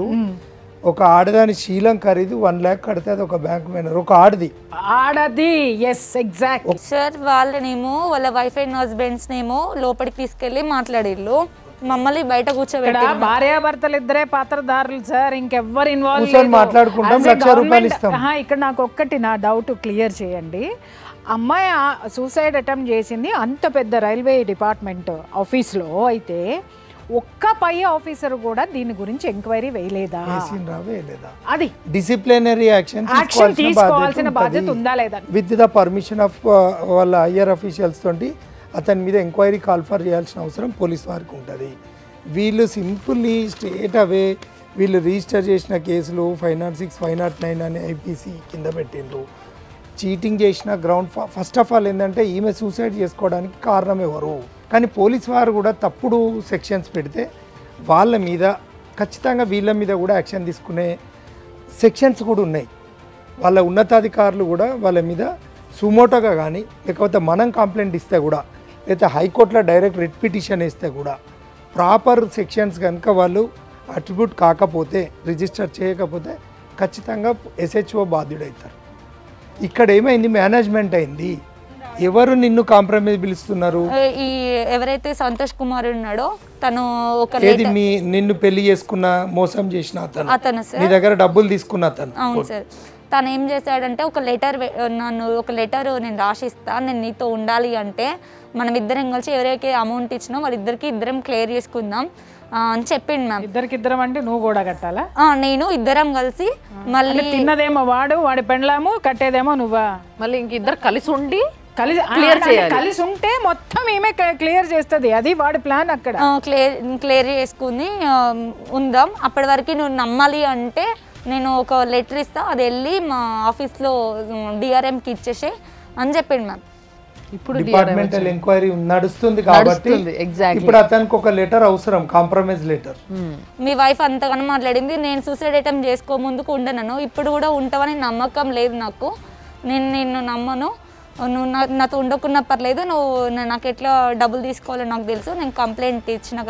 ఒక ఆడదాని శీలం ఖరీదు వన్ ల్యాక్ కడితే అది ఒక బ్యాంక్ మేనేజర్ ఒక ఆడది ఆడది ఎస్ ఎగ్జాక్ట్ సార్ వాళ్ళనేమో వాళ్ళ వైఫ్ అండ్ హస్బెండ్స్ నేమో లోపలికి తీసుకెళ్ళి మాట్లాడిళ్ళు మమ్మల్ని బయట ఇక్కడ కూర్చోబెట్టి భార్యాభర్తలు ఇద్దరే పాత్రదారులు సార్ ఇంకెవ్వరు ఇన్వాల్వ్ కూర్చొని మాట్లాడుకుంటాం, లక్ష రూపాయలు ఇస్తాం. ఇక్కడ నాకు ఒక్కటి నా డౌట్ క్లియర్ చేయండి అమ్మాయి సూసైడ్ అటెంప్ట్ చేసింది అంత పెద్ద రైల్వే డిపార్ట్మెంట్ ఆఫీస్లో అయితే ఒక్క పై ఆఫీసర్ కూడా దీని గురించి ఎంక్వైరీ వేయలేదా వేసిండ్రా వేయలేదా అది డిసిప్లినరీ యాక్షన్ యాక్షన్ తీసుకోవాల్సిన బాధ్యత ఉందా లేదా విత్ ద పర్మిషన్ ఆఫ్ వాళ్ళ హయ్యర్ అఫీషియల్స్ తోటి అతని మీద ఎంక్వైరీ కాల్ఫర్ చేయాల్సిన అవసరం పోలీస్ వారికి ఉంటుంది వీళ్ళు సింపుల్లీ స్టేట్ అవే వీళ్ళు రిజిస్టర్ చేసిన కేసులు five not six five not nine అనే ఐపీసీ కింద పెట్టిండ్రు చీటింగ్ చేసిన గ్రౌండ్ ఫస్ట్ ఆఫ్ ఆల్ ఏంటంటే ఈమె సూసైడ్ చేసుకోవడానికి కారణం ఎవరు కానీ పోలీస్ వారు కూడా తప్పుడు సెక్షన్స్ పెడితే వాళ్ళ మీద ఖచ్చితంగా వీళ్ళ మీద కూడా యాక్షన్ తీసుకునే సెక్షన్స్ కూడా ఉన్నాయి వాళ్ళ ఉన్నతాధికారులు కూడా వాళ్ళ మీద సుమోటోగా కానీ లేకపోతే మనం కంప్లైంట్ ఇస్తే కూడా లేకపోతే హైకోర్టులో డైరెక్ట్ రిట్ పిటిషన్ ఇస్తే కూడా ప్రాపర్ సెక్షన్స్ కనుక వాళ్ళు అట్రిబ్యూట్ కాకపోతే రిజిస్టర్ చేయకపోతే ఖచ్చితంగా ఎస్హెచ్ఓ బాధ్యుడవుతారు ఇక్కడ ఏమైంది మేనేజ్మెంట్ అయింది ఎవరు నిన్ను కాంప్రమైజ్ పిలుస్తున్నారు ఈ ఎవరైతే సంతోష్ కుమార్ ఉన్నాడో తను ఒక ఏది మీ నిన్ను పెళ్లి చేసుకున్న మోసం చేసిన అతను అతను సార్ నీ దగ్గర డబ్బులు తీసుకున్న అతను అవును సార్ తను ఏం చేశాడంటే ఒక లెటర్ నన్ను ఒక లెటర్ నేను రాసిస్తా నేను నీతో ఉండాలి అంటే మనం ఇద్దరం కలిసి ఎవరైతే అమౌంట్ ఇచ్చినా వాళ్ళిద్దరికి ఇద్దరం క్లియర్ చేసుకుందాం ఆ, అని చెప్పిండు మ్యామ్ ఇద్దరికిద్దరం అంటే నువ్వు కూడా కట్టాలా నేను ఇద్దరం కలిసి మళ్ళీ అంటే తిన్నదేమో వాడు వాడి పెండ్లాము కట్టేదేమో నువ్వా మళ్ళీ ఇంక ఇద్దరు కలిసి ఉండి కలిసి Clear అంటే చేయాలి. కలిసి ఉంటే మొత్తం ఈమె క్లియర్ చేస్తుంది అది వాడి ప్లాన్ అక్కడ క్లియర్ క్లియర్ చేసుకుని ఆ, ఉందాం అప్పటి వరకు నువ్వు నమ్మాలి అంటే నేను ఒక లెటర్ ఇస్తా అది వెళ్ళి మా ఆఫీస్లో డిఆర్ఎంకి ఇచ్చేసే అని చెప్పిండు మ్యామ్ ఇప్పుడు డిపార్ట్మెంటల్ ఎంక్వైరీ నడుస్తుంది కాబట్టి నడుస్తుంది, exactly. ఇప్పుడు అతనికి ఒక లెటర్ అవసరం కాంప్రమైజ్ లెటర్ మీ వైఫ్ అంతగానో మాట్లాడింది నేను సూసైడ్ అటెంప్ట్ చేసుకో ముందుకు ఉండనను ఇప్పుడు కూడా ఉంటావని నమ్మకం లేదు నాకు నేను నిన్ను నమ్మను నువ్వు నా- నాతో ఉండకున్నా పర్లేదు నువ్వు నా- నాకు ఎట్లా డబ్బులు తీసుకోవాలో నాకు తెలుసు నేను కంప్లైంట్ ఇచ్చిన కదా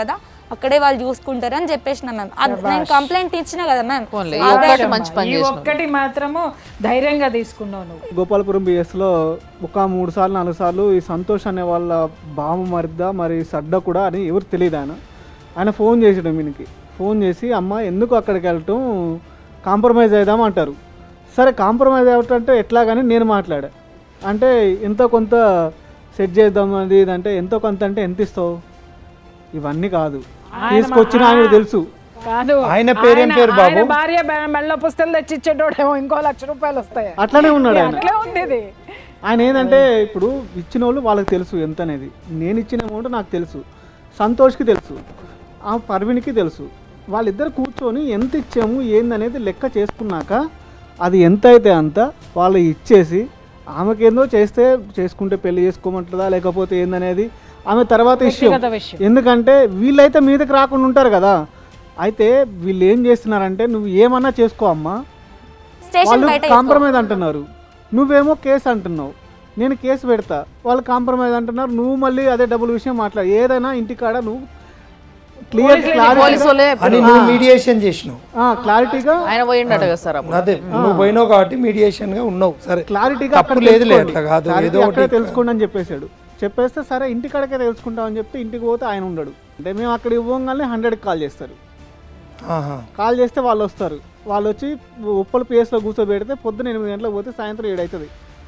అక్కడే వాళ్ళు చూసుకుంటారు అని చెప్పేసిన మ్యామ్ నేను కంప్లైంట్ ఇచ్చిన కదా మ్యామ్ పోన్లే, ఈ ఒక్కటి మంచి పని ఈ చేసినావు. ఒక్కటి మాత్రము ధైర్యంగా తీసుకున్నావు నువ్వు గోపాలపురం బిఎస్లో ఒక మూడు సార్లు నాలుగు సార్లు ఈ సంతోష్ అనే వాళ్ళ బాము మరిద్ద మరి సడ్డ కూడా అని ఎవరు తెలియదు ఆయన ఆయన ఫోన్ చేసాడు వీనికి ఫోన్ చేసి అమ్మ ఎందుకు అక్కడికి వెళ్ళటం కాంప్రమైజ్ అవుదాం అంటారు సరే కాంప్రమైజ్ అవ్వటంటే ఎట్లా కానీ నేను మాట్లాడా అంటే ఎంతో కొంత సెట్ చేద్దాం అది ఇది అంటే ఎంతో కొంత అంటే ఎంత ఇస్తావు ఇవన్నీ కాదు తీసుకొచ్చిన ఆయన తెలుసు కాదు ఆయన పేరేం పేరు బాబు? ఆయన భార్య బె- మెల్ల పుస్తలు తెచ్చి ఇచ్చేటోడేమో ఇంకో లక్ష రూపాయలు వస్తాయి అట్లానే ఉన్నాడు ఆయన అట్లే ఉంది ఇది ఆయన ఏంటంటే ఇప్పుడు ఇచ్చిన వాళ్ళు వాళ్ళకి తెలుసు ఎంత అనేది నేను ఇచ్చిన అమౌంట్ నాకు తెలుసు సంతోష్కి తెలుసు ఆ పర్వీణ్కి తెలుసు వాళ్ళిద్దరు కూర్చొని ఎంత ఇచ్చాము ఏందనేది లెక్క చేసుకున్నాక అది ఎంత అయితే అంత వాళ్ళు ఇచ్చేసి ఆమెకేందో చేస్తే చేసుకుంటే పెళ్లి చేసుకోమంటుందా లేకపోతే ఏందనేది ఆమె తర్వాత ఇష్యం వ్యక్తిగత విషయం. ఎందుకంటే వీళ్ళైతే మీదకి రాకుండా ఉంటారు కదా అయితే వీళ్ళు ఏం చేస్తున్నారంటే నువ్వు ఏమన్నా చేసుకో అమ్మా స్టేషన్ వాళ్ళు బయట కాంప్రమైజ్ అంటున్నారు నువ్వేమో కేసు అంటున్నావు నేను కేసు పెడతా వాళ్ళు కాంప్రమైజ్ అంటున్నారు నువ్వు మళ్ళీ అదే డబ్బుల విషయం మాట్లాడు ఏదైనా ఇంటికాడ నువ్వు క్లియర్ పోలీసు క్లారిటీ వాళ్ళే అని నువ్వు మీడియేషన్ చేసినావు క్లారిటీగా ఆయన పోయిండట కదా సార్ అప్పుడు అదే నువ్వు పోయినావు కాబట్టి మీడియేషన్ గా ఉన్నావు సరే క్లారిటీగా తప్పు అక్కడ లేదులే తెలుసుకోండి. అట్లా కాదు Clarity ఏదో అక్కడే ఒకటి తెలుసుకోండి అని చెప్పేశాడు చెప్పేస్తే సరే ఇంటికాడకే తెలుసుకుంటామని చెప్తే ఇంటికి పోతే ఆయన ఉండడు అంటే మేము అక్కడ ఇవ్వగానే హండ్రెడ్కి కాల్ చేస్తారు ఆహా. కాల్ చేస్తే వాళ్ళు వస్తారు వాళ్ళు వచ్చి ఉప్పల పిఎస్లో కూర్చోబెడితే పొద్దున ఎనిమిది గంటలకు పోతే సాయంత్రం ఏడు అవుతుంది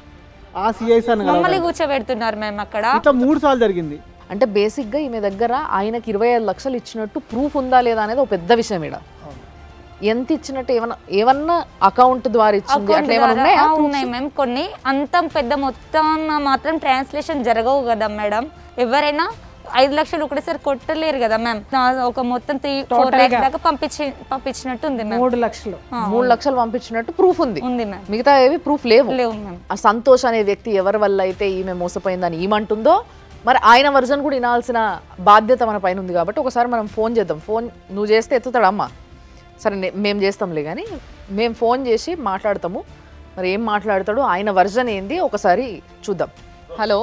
ఆ సిఐస్ అని మమ్మల్ని కూర్చోబెడుతున్నారు మేము అక్కడ ఇట్లా మూడు సార్లు జరిగింది అంటే బేసిక్గా ఈమె దగ్గర ఆయనకి ఇరవై ఐదు లక్షలు ఇచ్చినట్టు ప్రూఫ్ ఉందా లేదా అనేది ఒక పెద్ద విషయం ఇక్కడ ఎంత ఇచ్చినట్టు ఏమన్నా ఏమన్నా అకౌంట్ ద్వారా ఇచ్చింది అకౌంట్ అట్లా ఏమైనా ద్వారా- ఉన్నాయా ఆ, ఉన్నాయి మేము కొన్ని అంత పెద్ద మొత్తం మాత్రం ట్రాన్స్లేషన్ జరగవు కదా మేడం ఎవరైనా ఐదు లక్షలు ఒకటేసారి కొట్టలేరు కదా మ్యామ్ ఒక మొత్తం త్రీ ఫోర్ ల్యాక్స్ దాకా పంపించి పంపించినట్టు ఉంది మ్యామ్ మూడు లక్షలు మూడు లక్షలు పంపించినట్టు ప్రూఫ్ ఉంది ఉంది మ్యామ్ మిగతా ఏవి ప్రూఫ్ లేవు లేవు మ్యామ్ ఆ సంతోష్ అనే వ్యక్తి ఎవరి వల్ల అయితే ఈమె మోసపోయిందని ఈమంటుందో మరి ఆయన వర్జన్ కూడా వినాల్సిన బాధ్యత మన పైన ఉంది కాబట్టి ఒకసారి మనం ఫోన్ చేద్దాం ఫోన్ నువ్వు చేస్తే ఎత్తుతాడా అమ్మా సరే నే- మేము చేస్తాంలే కానీ మేము ఫోన్ చేసి మాట్లాడతాము మరి ఏం మాట్లాడతాడో ఆయన వర్జన్ ఏంది ఒకసారి చూద్దాం హలో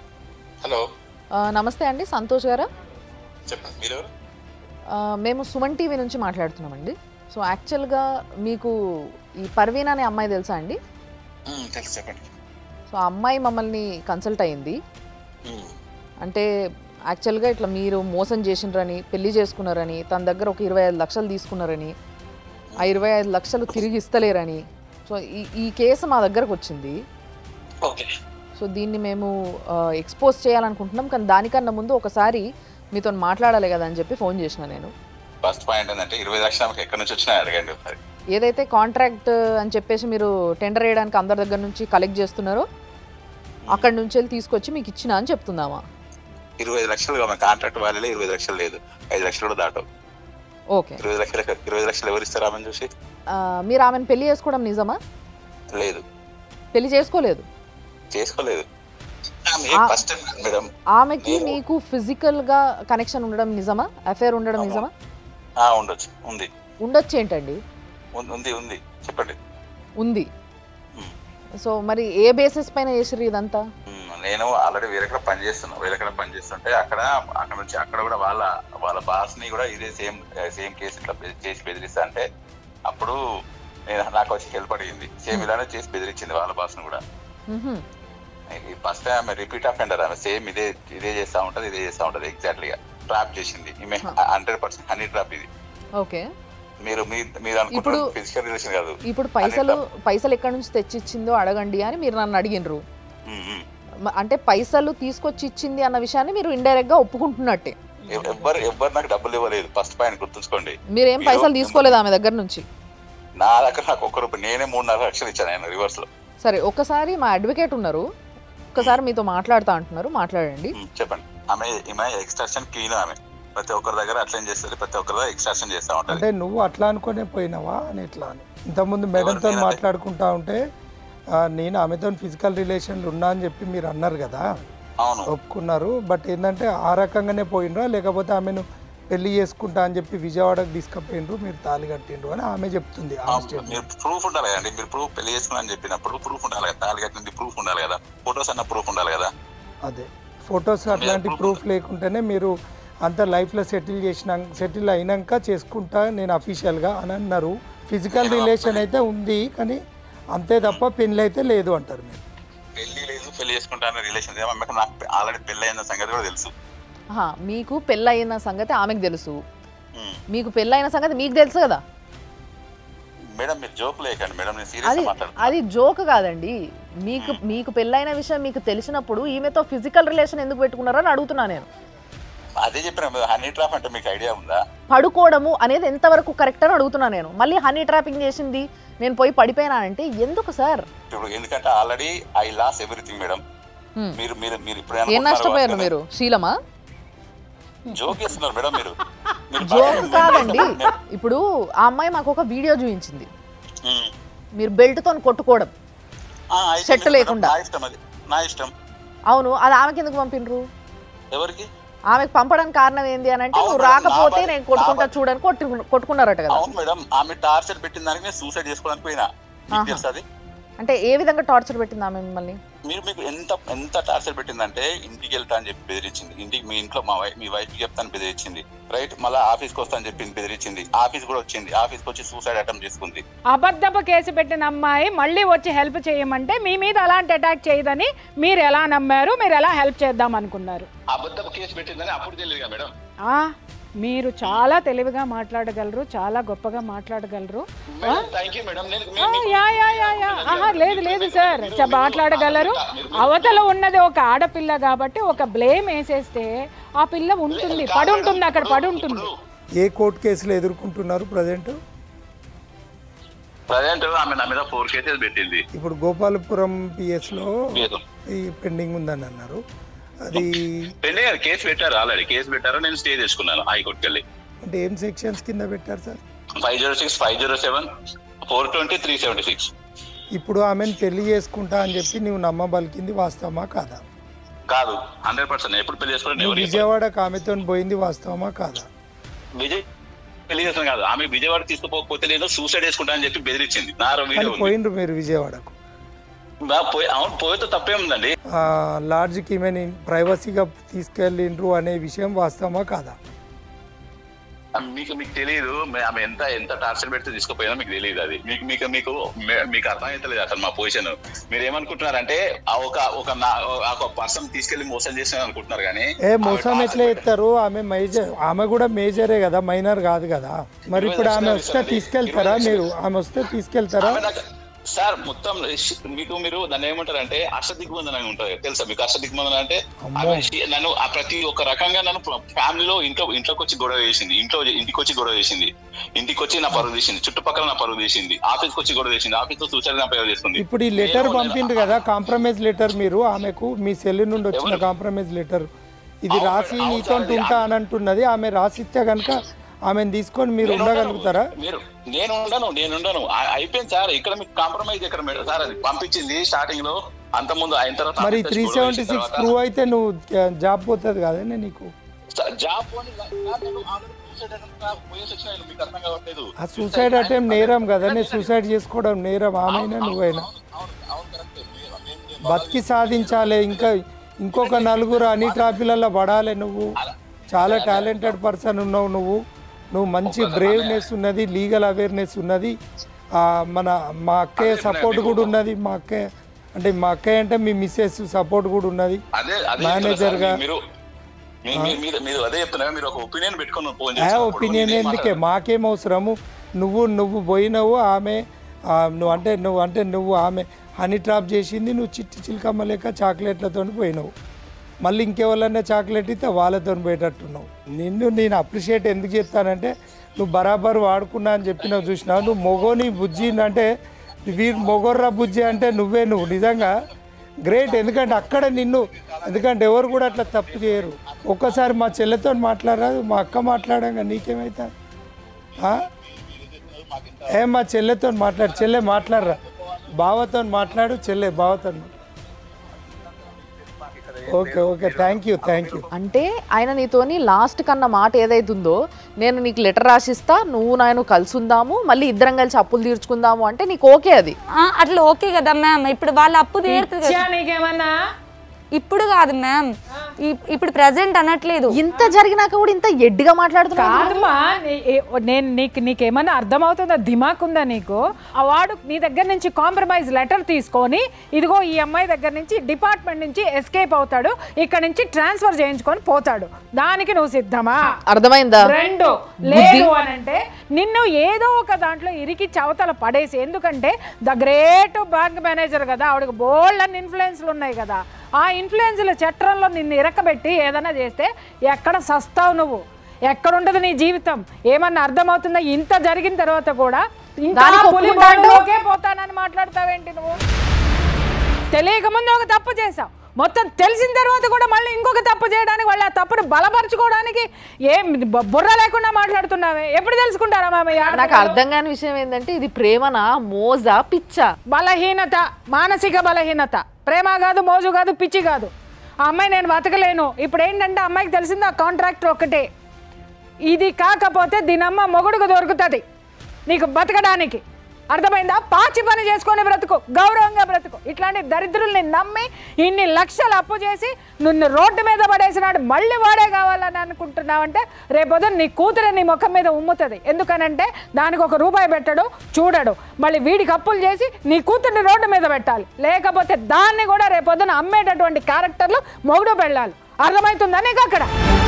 హలో ఆ, నమస్తే అండి సంతోష్ గారా చెప్పండి మీరెవరు ఆ, మేము సుమన్ టీవీ నుంచి మాట్లాడుతున్నామండి సో యాక్చువల్గా మీకు ఈ పర్వీన్ అనే అమ్మాయి తెలుసా అండి మ్మ్, తెలుసు చెప్పండి సో ఆ అమ్మాయి మమ్మల్ని కన్సల్ట్ అయింది మ్మ్. అంటే యాక్చువల్గా ఇట్లా మీరు మోసం చేసిండ్రని పెళ్లి చేసుకున్నారని తన దగ్గర ఒక ఇరవై ఐదు లక్షలు తీసుకున్నారని ఆ ఇరవై ఐదు లక్షలు తిరిగి ఇస్తలేరని సో ఈ ఈ కేసు మా దగ్గరకు వచ్చింది ఓకే సో దీన్ని మేము ఎక్స్పోజ్ చేయాలనుకుంటున్నాం కానీ దానికన్నా ముందు ఒకసారి మీతో మాట్లాడాలి కదా అని చెప్పి ఫోన్ చేసిన నేను ఫస్ట్ పాయింట్ ఏంటంటే ఇరవై లక్షలు ఆమెకి ఎక్కడి నుంచి వచ్చినా అడగండి ఒకసారి ఏదైతే కాంట్రాక్ట్ అని చెప్పేసి మీరు టెండర్ వేయడానికి అందరి దగ్గర నుంచి కలెక్ట్ చేస్తున్నారో అక్కడి నుంచి వెళ్ళి తీసుకొచ్చి మీకు ఇచ్చిన అని చెప్తుందామా ఇరవై ఐదు లక్షలు ఆమె కాంట్రాక్ట్ వాల్యూలే ఇరవై ఐదు లక్షలు లేదు ఐదు లక్షలు కూడా దాటవు ఓకే ఇరవై ఐదు లక్షలు ఇరవై ఐదు లక్షలు ఎవరు ఇస్తారు ఆమెను చూసి ఆ, మీరు ఆమెను పెళ్లి చేసుకోవడం నిజమా లేదు పెళ్లి చేసుకోలేదు చేసుకోలేదు ఆమె ఆ- ఫస్ట్ టైం మేడం ఆమెకి మీకు ఫిజికల్ గా కనెక్షన్ ఉండడం నిజమా అఫేర్ ఉండడం అవును. నిజమా ఆ, ఉండొచ్చు ఉంది ఉండొచ్చు ఏంటండి ఉంది- ఉంది ఉంది చెప్పండి ఉంది మ్మ్. సో మరి ఏ బేసిస్ పైన చేసిర్రు ఇదంతా మ్మ్. నేను ఆల్రెడీ వేరే దగ్గర పని చేస్తున్నా వేరే దగ్గర పని చేస్తుంటే అక్కడ అక్కడ నుంచి అక్కడ కూడా వాళ్ళ వాళ్ళ బాస్ ని కూడా ఇదే సేమ్ సేమ్ కేసు ఇట్లా బె- చేసి బెదిరిస్తా అంటే అప్పుడు నేను నాకు వచ్చి హెల్ప్ అడిగింది సేమ్ ఇలానే చేసి బెదిరించింది వాళ్ళ బాస్ ని కూడా మ్హూ. ఫస్ట్ టైం ఆమె రిపీట్ అఫెండర్ ఆమె సేమ్ ఇదే ఇదే చేస్తా ఉంటది ఇదే చేస్తా ఉంటది ఎగ్జాక్ట్లీ గా ట్రాప్ చేసింది ఈమె హండ్రెడ్ పర్సెంట్ హనీ ట్రాప్ ఇది ఓకే మీరు మీ- మీరు అనుకుంటున్న ఇప్పుడు- ఫిజికల్ రిలేషన్ కాదు ఇప్పుడు పైసలు పైసలు ఎక్కడి నుంచి తెచ్చిచ్చిందో అడగండి అని మీరు నన్ను అడిగినరు మ్మ్, మ్మ్. మ- అంటే పైసలు తీసుకొచ్చి ఇచ్చింది అన్న విషయాన్ని మీరు ఇండైరెక్ట్ గా ఒప్పుకుంటున్నట్టే ఎవ్- ఎవ్వరు ఎవ్వరు నాకు డబ్బులు ఇవ్వలేదు ఫస్ట్ పాయింట్ గుర్తుంచుకోండి మీరేం మీరు- పైసలు తీసుకోలేదు ఆమె దగ్గర నుంచి నా దగ్గర నాకు ఒక్క రూపాయి నేనే మూడు నాలుగు లక్షలు ఇచ్చాను ఆయన రివర్స్ లో సరే ఒకసారి మా అడ్వకేట్ ఉన్నారు ఒకసారి మీతో మాట్లాడుతా అంటున్నారు మాట్లాడండి మ్మ్, చెప్పండి ఆమె ఈమె ఎక్స్ట్రాక్షన్ క్లీన్ ఆమె ప్రతి ఒక్కరి దగ్గర అట్లనే చేస్తుంది ప్రతి ఒక్కరి దగ్గర ఎక్స్ట్రాక్షన్ చేస్తా ఉంటది అంటే నువ్వు అట్లా అనుకునే పోయినావా అని ఎట్లా అని ఇంతకుముందు మేడంతో నేనంటే- మాట్లాడుకుంటా ఉంటే ఆ, నేను ఆమెతో ఫిజికల్ రిలేషన్లు ఉన్నా అని చెప్పి మీరు అన్నారు కదా అవును ఒప్పుకున్నారు బట్ ఏంటంటే ఆ రకంగానే పోయినరా లేకపోతే ఆమెను పెళ్లి చేసుకుంటా అని చెప్పి విజయవాడకు తీసుకుపోయినరు మీరు తాళి కట్టిండ్రు అని ఆమె చెప్తుంది ఆ, ఆమె statement. మీరు ప్రూఫ్ ఉండాలి కదండి మీరు ప్రూఫ్ పెళ్లి చేసుకున్నా అని చెప్పినప్పుడు ప్రూఫ్ ఉండాలి కదా తాళి కట్టింది ప్రూఫ్ ఉండాలి కదా ఫొటోస్ అన్న ప్రూఫ్ ఉండాలి కదా అదే ఫొటోస్ అట్లాంటి proof ప్రూఫ్ లేకుంటేనే మీరు అంత లైఫ్లో సెటిల్ చేసిన సెటిల్ అయినాక చేసుకుంటా నేను అఫీషియల్గా అని అన్నారు ఫిజికల్ రిలేషన్ అయితే ఉంది కానీ అంతే తప్ప పెళ్ళి అయితే లేదు అంటారు మీరు పెళ్లి లేదు పెళ్లి చేసుకుంటాను రిలేషన్ ఆమెకు నాకు ఆల్రెడీ పెళ్లి అయిన సంగతి కూడా తెలుసు ఆహా, మీకు పెళ్ళయిన సంగతి ఆమెకు తెలుసు ఉమ్. మీకు పెళ్ళైన సంగతి మీకు తెలుసు కదా మేడం మీరు జోక్ లేకండి మేడం నేను అది సీరియస్ మాట్లాడుతున్నాను అది జోక్ కాదండి మీకు మీకు పెళ్ళైన విషయం మీకు తెలిసినప్పుడు ఈమెతో ఫిజికల్ రిలేషన్ ఎందుకు పెట్టుకున్నారని అడుగుతున్నా నేను అదే చెప్పిన హనీ ట్రాప్ అంటే మీకు ఐడియా ఉందా పడుకోవడము అనేది ఎంతవరకు కరెక్ట్ అని అడుగుతున్నా నేను మళ్ళీ హనీ ట్రాపింగ్ చేసింది నేను పోయి పడిపోయినానంటే ఎందుకు సార్ ఇప్పుడు ఎందుకంటే already I loss everything madam Hmm. మీరు మీరు మీరు ఇప్పుడు ఏం అనుకుంటున్నారు నష్టపోయారు కదా, మీరు శీలమా జోక్ చేస్తున్నారు మేడం మీరు మీరు జోక్ బాగా- కాదండి ఇప్పుడు ఆ అమ్మాయి మాకు ఒక వీడియో చూపించింది ఉమ్. మీరు బెల్ట్ తో కొట్టుకోవడం ఆ, అయితే షర్ట్ మేడం, లేకుండా. నా ఇష్టం అది నా ఇష్టం అవును అది ఆమెకి ఎందుకు పంపినరు ఎవరికి ఆమెకు పంపడానికి కారణం ఏంది అని అంటే అవును నువ్వు మేడం, రాకపోతే నా బా- నేను కొట్టుకుంటా నా చూడని కొట్టు కొట్టుకున్నారట కదా అవును మేడం ఆమె టార్చర్ పెట్టిన దానికి నేను సూసైడ్ చేసుకోవడానికి పోయినా మీకు ఆహా. తెలుసా అది అంటే ఏ విధంగా టార్చర్ పెట్టింది ఆమె మిమ్మల్ని మీరు మీకు ఎంత ఎంత టార్చర్ పెట్టిందంటే ఇంటికి వెళ్తా అని చెప్పి బెదిరించింది ఇంటికి మీ ఇంట్లో మా వైఫ్ మీ వైఫ్ చెప్తాను బెదిరించింది రైట్ మళ్ళీ ఆఫీస్కి వస్తా అని చెప్పింది బెదిరించింది ఆఫీస్ కూడా వచ్చింది ఆఫీస్కి వచ్చి సూసైడ్ అటెంప్ట్ చేసుకుంది అబద్ధపు కేసు పెట్టిన అమ్మాయి మళ్ళీ వచ్చి హెల్ప్ చేయమంటే మీ మీద అలాంటి అటాక్ చేయదని మీరు ఎలా నమ్మారు మీరు ఎలా హెల్ప్ చేద్దాం అనుకున్నారు అబద్ధపు కేసు పెట్టిందని అప్పుడు తెలియదు మేడం ఆ, మీరు చాలా తెలివిగా మాట్లాడగలరు చాలా గొప్పగా మాట్లాడగలరు థ్యాంక్ యూ మేడం నేను ఆ, యా యా యా యా ఆహా, లేదు లేదు సార్ చ- మాట్లాడగలరు అవతల ఉన్నది ఒక ఆడపిల్ల కాబట్టి ఒక బ్లేమ్ వేసేస్తే ఆ పిల్ల ఉంటుంది పడి ఉంటుంది అక్కడ పడి ఉంటుంది ఏ కోర్టు కేసులు ఎదుర్కొంటున్నారు ప్రజెంట్ ప్రజెంట్ ఆమె నా మీద ఫోర్ కేసెస్ పెట్టింది ఇప్పుడు గోపాలపురం పిఎస్లో ఏదో. ఈ పెండింగ్ ఉందని అన్నారు అది రెండే గారు కేసు పెట్టారు ఆల్రెడీ కేసు పెట్టారు నేను స్టే చేసుకున్నాను హైకోర్టుకి వెళ్ళి అంటే ఏం సెక్షన్స్ కింద పెట్టారు sir five zero six five zero seven four twenty three seventy six ఇప్పుడు ఆమెను పెళ్లి చేసుకుంటా అని చెప్పి నువ్వు నమ్మబలికింది వాస్తవమా కాదా కాదు హండ్రెడ్ పర్సెంట్ ఎప్పుడు పెళ్లి చేసుకోవడం నువ్వు ఎవరు చెప్పారు? విజయవాడకు ఆమెతో పోయింది వాస్తవమా కాదా విజయ్ పెళ్లి చేస్తాను కాదు ఆమె విజయవాడ తీసుకుపోకపోతే నేను సూసైడ్ చేసుకుంటా అని చెప్పి బెదిరించింది నా కానీ వీడియో ఉంది. పోయిండ్రు మీరు విజయవాడకు నా పోయి- అవును పోయితే తప్పేముందండి ఆ, లాడ్జ్కి ఈమెని ప్రైవసీగా తీసుకెళ్ళిండ్రు అనే విషయం వాస్తవమా కాదా మీకు మీకు తెలియదు మే- ఆమె ఎంత ఎంత టార్చర్ పెడితే తీసుకుపోయినా మీకు తెలియదు అది మీకు మీకు మీకు మే- మీకు అర్థమైతలేదు అసలు మా పొజిషన్ మీరు ఏమనుకుంటున్నారంటే ఆ ఒక ఒక నా- ఒక పర్సన్ తీసుకెళ్లి మోసం చేసిన అనుకుంటున్నారు కానీ ఏ మోసం ఎట్లా ఎత్తారు ఆమె మేజర్ ఆమె కూడా మేజరే కదా మైనర్ కాదు కదా మరి ఇప్పుడు ఆమె వస్తే తీసుకెళ్తారా మీరు ఆమె వస్తే తీసుకెళ్తారా ఆమె నాకు- సార్ మొత్తం షి- మీకు మీరు దాన్ని ఏమంటారంటే అష్టదిగ్బంధన అని ఉంటుంది తెలుసా మీకు అష్టదిగ్బంధన అంటే ఆమె షి- నన్ను ఆ ప్రతి ఒక్క రకంగా నన్ను ఫ్యామిలీలో ఇంట్లో ఇంట్లోకి వచ్చి గొడవ చేసింది ఇంట్లో ఇంటికి వచ్చి గొడవ చేసింది ఇంటికి వచ్చి నా పరువు తీసింది చుట్టుపక్కల నా పరువు తీసింది ఆఫీస్కి వచ్చి గొడవ చేసింది ఆఫీస్ లో సూచన నా పేరు చేస్తుంది ఇప్పుడు ఈ లెటర్ నేను- పంపిండ్రు కదా కాంప్రమైజ్ లెటర్ మీరు ఆమెకు మీ సెల్ నుండి వచ్చిన ఎవరు? కాంప్రమైజ్ లెటర్ ఇది అవును రాసి మేడం, అవును నీతో సార్, అది ఉంటా అని అంటున్నది ఆమె రాసిస్తే కనుక ఆమెను తీసుకొని మీరు నేను ఉండగలుగుతారా ఉండను. మీరు నేను ఉండను నేను ఉండను ఆ- అయిపోయింది సార్ ఇక్కడ మీకు కాంప్రమైజ్ ఇక్కడ మేడం సార్ అది పంపించింది స్టార్టింగ్ లో అంత ముందు అయిన తర్వాత మరి ఆఫీస్ త్రీ గొడవ సెవెంటీ చేసిన సిక్స్ తర్వాత ప్రూవ్ అయితే నువ్వు జాబ్ పోతుంది కదండి నీకు సార్, జాబ్ పోనీ సార్, నేను already suicide attempt పోయేసి వచ్చినా, మీకు అర్థం కావట్లేదు ఆ సూసైడ్ అటెంప్ట్ నేరం కదా నేను సూసైడ్ చేసుకోవడం నేరం ఆమెనా నువ్వైనా అవును, అవును, correct. మీరు- నేను- నేను బతికి సాధించాలి ఇంకా ఇంకొక నలుగురు అన్ని ట్రాఫీలలో పడాలి నువ్వు చాలా టాలెంటెడ్ పర్సన్ ఉన్నావు నువ్వు నువ్వు మంచి బ్రేవ్నెస్ ఉన్నది లీగల్ అవేర్నెస్ ఉన్నది ఆ, మన మా అక్కయ్య సపోర్ట్ కూడా ఉన్నది మా అక్కయ్య అంటే మా అక్కయ్య అంటే మీ మిస్సెస్ సపోర్ట్ కూడా ఉన్నది అదే అదే Manager చెప్తున్నా సార్, గా. మీరు మీ- మీ- మీరు మీరు అదే చెప్తున్నా మీరు ఒక ఒపీనియన్ పెట్టుకుని ఫోన్ ఆ ఒపీనియన్ ఎందుకే మాకేం అవసరము నువ్వు నువ్వు పోయినావు ఆమె ఆ, నువ్వు అంటే నువ్వు అంటే నువ్వు ఆమె హనీ ట్రాప్ చేసింది నువ్వు చిట్టి చిలకమ్మ లేక చాక్లెట్లతో పోయినావు మళ్ళీ ఇంకెవరన్నా చాక్లెట్ ఇస్తే వాళ్ళతో పోయేటట్టున్నావు నిన్ను నేను అప్రిషియేట్ ఎందుకు చేస్తానంటే నువ్వు బరాబర్ వాడుకున్నా అని చెప్పినావు చూసినావు నువ్వు మొగోని బుజ్జి అంటే వీరు మొగోర్రా బుజ్జి అంటే నువ్వే నువ్వు నిజంగా గ్రేట్ ఎందుకంటే అక్కడ నిన్ను ఎందుకంటే ఎవరు కూడా అట్లా తప్పు చేయరు ఒక్కసారి మా చెల్లెతో మాట్లాడరాదు మా అక్క మాట్లాడంగా నీకేమైతా ఆ? ఏ మా చెల్లెతో మాట్లాడు చెల్లె మాట్లాడరా బావతో మాట్లాడు చెల్లె బావతో okay okay thank you thank you అంటే ఆయన నీతోని లాస్ట్ కన్నా మాట ఏదైతుందో నేను నీకు లెటర్ రాసిస్తా నువ్వు నేను కలిసి ఉందాము మళ్ళీ ఇద్దరం కలిసి అప్పులు తీర్చుకుందాము అంటే నీకు ఓకే అది ఆ, అట్లా ఓకే కదా మ్యామ్ ఇప్పుడు వాళ్ళ అప్పు తీరుతుంది కదా ఇచ్చా నీకేమన్నా ఇప్పుడు కాదు మ్యామ్ ఇప్పుడు ప్రజెంట్ అనట్లేదు ఇంత జరిగినాక కూడా ఇంత ఎడ్డిగా మాట్లాడుతున్నారు కాదమ్మా నీ- ఏ- నేను నీకు నీకేమన్నా అర్థమవుతుందా దిమాక్ ఉందా నీకు ఆ వాడు నీ దగ్గర నుంచి కాంప్రమైజ్ లెటర్ తీసుకొని ఇదిగో ఈ అమ్మాయి దగ్గర నుంచి డిపార్ట్మెంట్ నుంచి ఎస్కేప్ అవుతాడు ఇక్కడ నుంచి ట్రాన్స్ఫర్ చేయించుకొని పోతాడు దానికి నువ్వు సిద్ధమా అర్థమైందా రెండు లేదు అని అంటే నిన్ను ఏదో ఒక దాంట్లో ఇరికి చవతల పడేసి ఎందుకంటే ద గ్రేట్ బ్యాంక్ మేనేజర్ కదా ఆవిడకి బోల్డ్ అన్ని ఇన్ఫ్లుయెన్స్లు ఉన్నాయి కదా ఆ ఇన్ఫ్లుయెన్స్ల చట్రంలో నిన్ను ఇరకబెట్టి ఏదైనా చేస్తే ఎక్కడ సస్తావు నువ్వు ఎక్కడ ఉండదు నీ జీవితం ఏమన్నా అర్థమవుతుందా ఇంత జరిగిన తర్వాత కూడా ఇంకా దానికి పులి ఒప్పుకుంటా అంటావు? బాటలోకే పోతానని మాట్లాడతావేంటి నువ్వు తెలియక ముందు ఒక తప్పు చేసావు మొత్తం తెలిసిన తర్వాత కూడా మళ్ళీ ఇంకొక తప్పు చేయడానికి వాళ్ళు ఆ తప్పును బలపరచుకోవడానికి ఏం బ- బుర్ర లేకుండా మాట్లాడుతున్నావే ఎప్పుడు తెలుసుకుంటారా మామయ్య నాకు అర్థం కాని విషయం ఏంటంటే ఇది ప్రేమనా మోజా పిచ్చా బలహీనత మానసిక బలహీనత ప్రేమ కాదు మోజు కాదు పిచ్చి కాదు ఆ అమ్మాయి నేను బతకలేను ఇప్పుడు ఏంటంటే ఆ అమ్మాయికి తెలిసింది ఆ కాంట్రాక్టర్ ఒక్కటే ఇది కాకపోతే దీనమ్మ మొగుడుకు దొరుకుతుంది నీకు బతకడానికి అర్థమైందా పాచి పని చేసుకొని బ్రతుకు గౌరవంగా బ్రతుకు ఇట్లాంటి దరిద్రుల్ని నమ్మి ఇన్ని లక్షలు అప్పు చేసి నిన్ను రోడ్డు మీద పడేసినాడు మళ్ళీ వాడే కావాలని అనుకుంటున్నావంటే రేపొద్దున నీ కూతురు నీ ముఖం మీద ఉమ్ముతుంది ఎందుకనంటే దానికి ఒక రూపాయి పెట్టడు చూడడు మళ్ళీ వీడికి అప్పులు చేసి నీ కూతుర్ని రోడ్డు మీద పెట్టాలి లేకపోతే దాన్ని కూడా రేపొద్దున అమ్మేటటువంటి క్యారెక్టర్లు మొగుడు పెళ్ళాలి అర్థమవుతుందా నీకు అక్కడ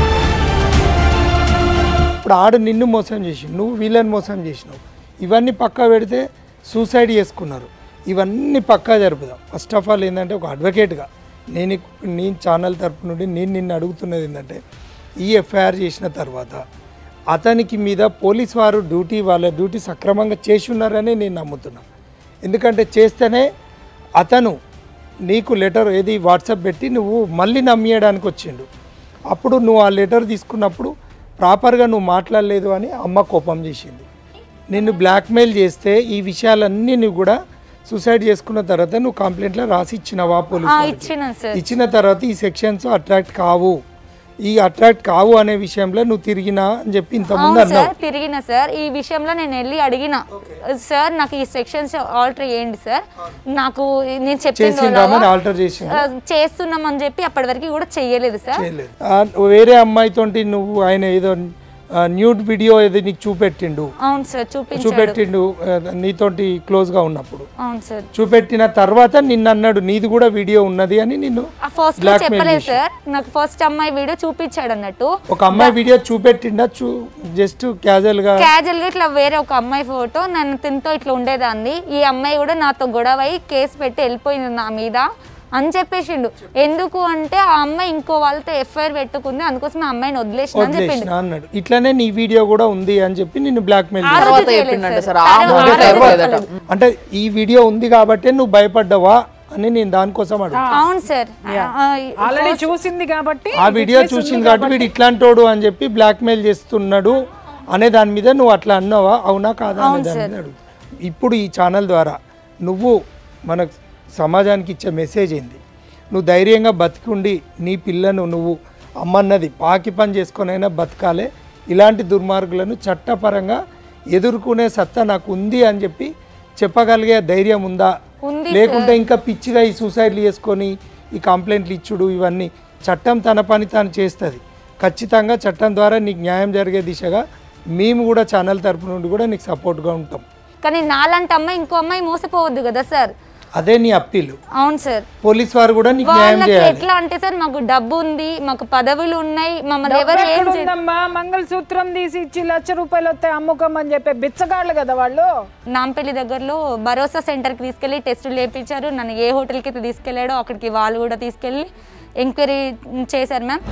ఇప్పుడు ఆడు నిన్ను మోసం చేసి నువ్వు వీళ్ళని మోసం చేసినావు ఇవన్నీ పక్కా పెడితే సూసైడ్ చేసుకున్నారు ఇవన్నీ పక్కా జరుపుదాం ఫస్ట్ ఆఫ్ ఆల్ ఏంటంటే ఒక అడ్వకేట్గా నేను ఇక్- నేను ఛానల్ తరపు నుండి నేను నిన్ను అడుగుతున్నది ఏంటంటే ఈ ఎఫ్ఐఆర్ చేసిన తర్వాత అతనికి మీద పోలీస్ వారు డ్యూటీ వాళ్ళ డ్యూటీ సక్రమంగా చేసి ఉన్నారని నేను నమ్ముతున్నా ఎందుకంటే చేస్తేనే అతను నీకు లెటర్ ఏది వాట్సాప్ పెట్టి నువ్వు మళ్ళీ నమ్మేయడానికి వచ్చిండు అప్పుడు నువ్వు ఆ లెటర్ తీసుకున్నప్పుడు ప్రాపర్గా నువ్వు మాట్లాడలేదు అని అమ్మ కోపం చేసింది నిన్ను బ్లాక్మెయిల్ చేస్తే ఈ విషయాలన్నీ నువ్వు కూడా సూసైడ్ చేసుకున్న తర్వాత నువ్వు కంప్లైంట్లో రాసి ఇచ్చినవా పోలీస్ ఆ, వాళ్ళకి? ఇచ్చినాను సార్ ఇచ్చిన తర్వాత ఈ సెక్షన్స్ అట్రాక్ట్ కావు ఈ అట్రాక్ట్ కావు అనే విషయంలో నువ్వు తిరిగినా అని చెప్పి ఇంతకుముందు అవును అన్నావు సార్ తిరిగిన సార్ ఈ విషయంలో నేను వెళ్ళి అడిగిన సార్ నాకు ఈ సెక్షన్స్ ఆల్టర్ చేయండి సార్ నాకు నేను చెప్పింది చేసిండ్రామని ఆల్టర్ చేసి చేస్తున్నాం అని చెప్పి అప్పటి వరకు కూడా చెయ్యలేదు సార్ చేయలేదు ఆ, వేరే అమ్మాయితోటి నువ్వు ఆయన ఏదో న్యూడ్ వీడియో ఏదో నీకు చూపెట్టిండు అవును సార్ చూపించాడు చూపెట్టిండు ఆ, నీతోటి క్లోజ్గా ఉన్నప్పుడు అవును సార్ చూపెట్టిన తర్వాత నిన్ను అన్నాడు నీది కూడా వీడియో ఉన్నది అని నిన్ను ఆ ఫస్ట్ లో Blackmail చెప్పలేదు చేసి. సార్ నాకు ఫస్ట్ అమ్మాయి వీడియో చూపించాడు అన్నట్టు ఒక అమ్మాయి వీడియో చూపెట్టిండా చూ జస్ట్ క్యాజువల్ గా క్యాజువల్ గా ఇట్లా వేరే ఒక అమ్మాయి ఫోటో నన్ను తినతో ఇట్లా ఉండేదాన్ని ఈ అమ్మాయి కూడా నాతో గొడవ అయి కేసు పెట్టి వెళ్ళిపోయింది నా మీద అని చెప్పేసిండు ఎందుకు అంటే ఆ అమ్మాయి ఇంకో వాళ్ళతో ఎఫ్ఐఆర్ పెట్టుకుంది అందుకోసం ఆ అమ్మాయిని వదిలేసిన అని చెప్పిండు వదిలేసిన అన్నాడు ఇట్లానే నీ వీడియో కూడా ఉంది అని చెప్పి నిన్ను బ్లాక్మెయిల్ ఆ తర్వాత రోజు చేయలేదు చెప్పిండంట సార్. సార్ ఆ తర్వాత- ముందే ఆ రోజు చెప్పలేదట అంటే ఈ వీడియో ఉంది కాబట్టి నువ్వు భయపడ్డావా అని నేను దానికోసం అడుగు అవును సార్ ఆల్రెడీ చూసింది కాబట్టి ఆ వీడియో చూసింది కాబట్టి వీడు ఇట్లాంటోడు అని చెప్పి బ్లాక్మెయిల్ చేస్తున్నాడు అనే దాని మీద నువ్వు అట్లా అన్నావా అవునా కాదా అనే దాని మీద అడుగు ఇప్పుడు ఈ ఛానల్ ద్వారా నువ్వు మన సమాజానికి ఇచ్చే మెసేజ్ ఏంది నువ్వు ధైర్యంగా బతికి ఉండి నీ పిల్లను నువ్వు అమ్మన్నది పాకి పని చేసుకొనైనా బతకాలే ఇలాంటి దుర్మార్గులను చట్టపరంగా ఎదుర్కొనే సత్తా నాకు ఉంది అని చెప్పి చెప్పగలిగే ధైర్యం ఉందా ఉంది లేకుంటే ఇంకా పిచ్చిగా ఈ సూసైడ్లు చేసుకొని ఈ కంప్లైంట్లు ఇచ్చుడు ఇవన్నీ చట్టం తన పని తాను చేస్తుంది ఖచ్చితంగా చట్టం ద్వారా నీకు న్యాయం జరిగే దిశగా మేము కూడా ఛానల్ తరపు నుండి కూడా నీకు సపోర్ట్గా ఉంటాం కానీ నాలాంటి అమ్మాయి ఇంకో అమ్మాయి మోసపోవద్దు కదా సార్ అదే నీ అప్పీలు అవును సార్ పోలీస్ వారు కూడా నీకు న్యాయం వాళ్ళకి చేయాలి ఎట్లా అంటే సార్ మాకు డబ్బు ఉంది మాకు పదవులు ఉన్నాయి మమ్మల్ని ఎవరు ఏం చే- ఎక్కడుందమ్మా మంగళసూత్రం తీసి ఇచ్చి లక్ష రూపాయలు వస్తాయి అమ్ముకోమని చెప్పే బిచ్చగాళ్ళు కదా వాళ్ళు నాంపల్లి దగ్గరలో భరోసా సెంటర్కి తీసుకెళ్ళి టెస్టులు చేయించారు నన్ను ఏ హోటల్కి అయితే తీసుకెళ్ళాడో అక్కడికి వాళ్ళు కూడా తీసుకెళ్ళి ఎంక్వైరీ చేశారు మ్యామ్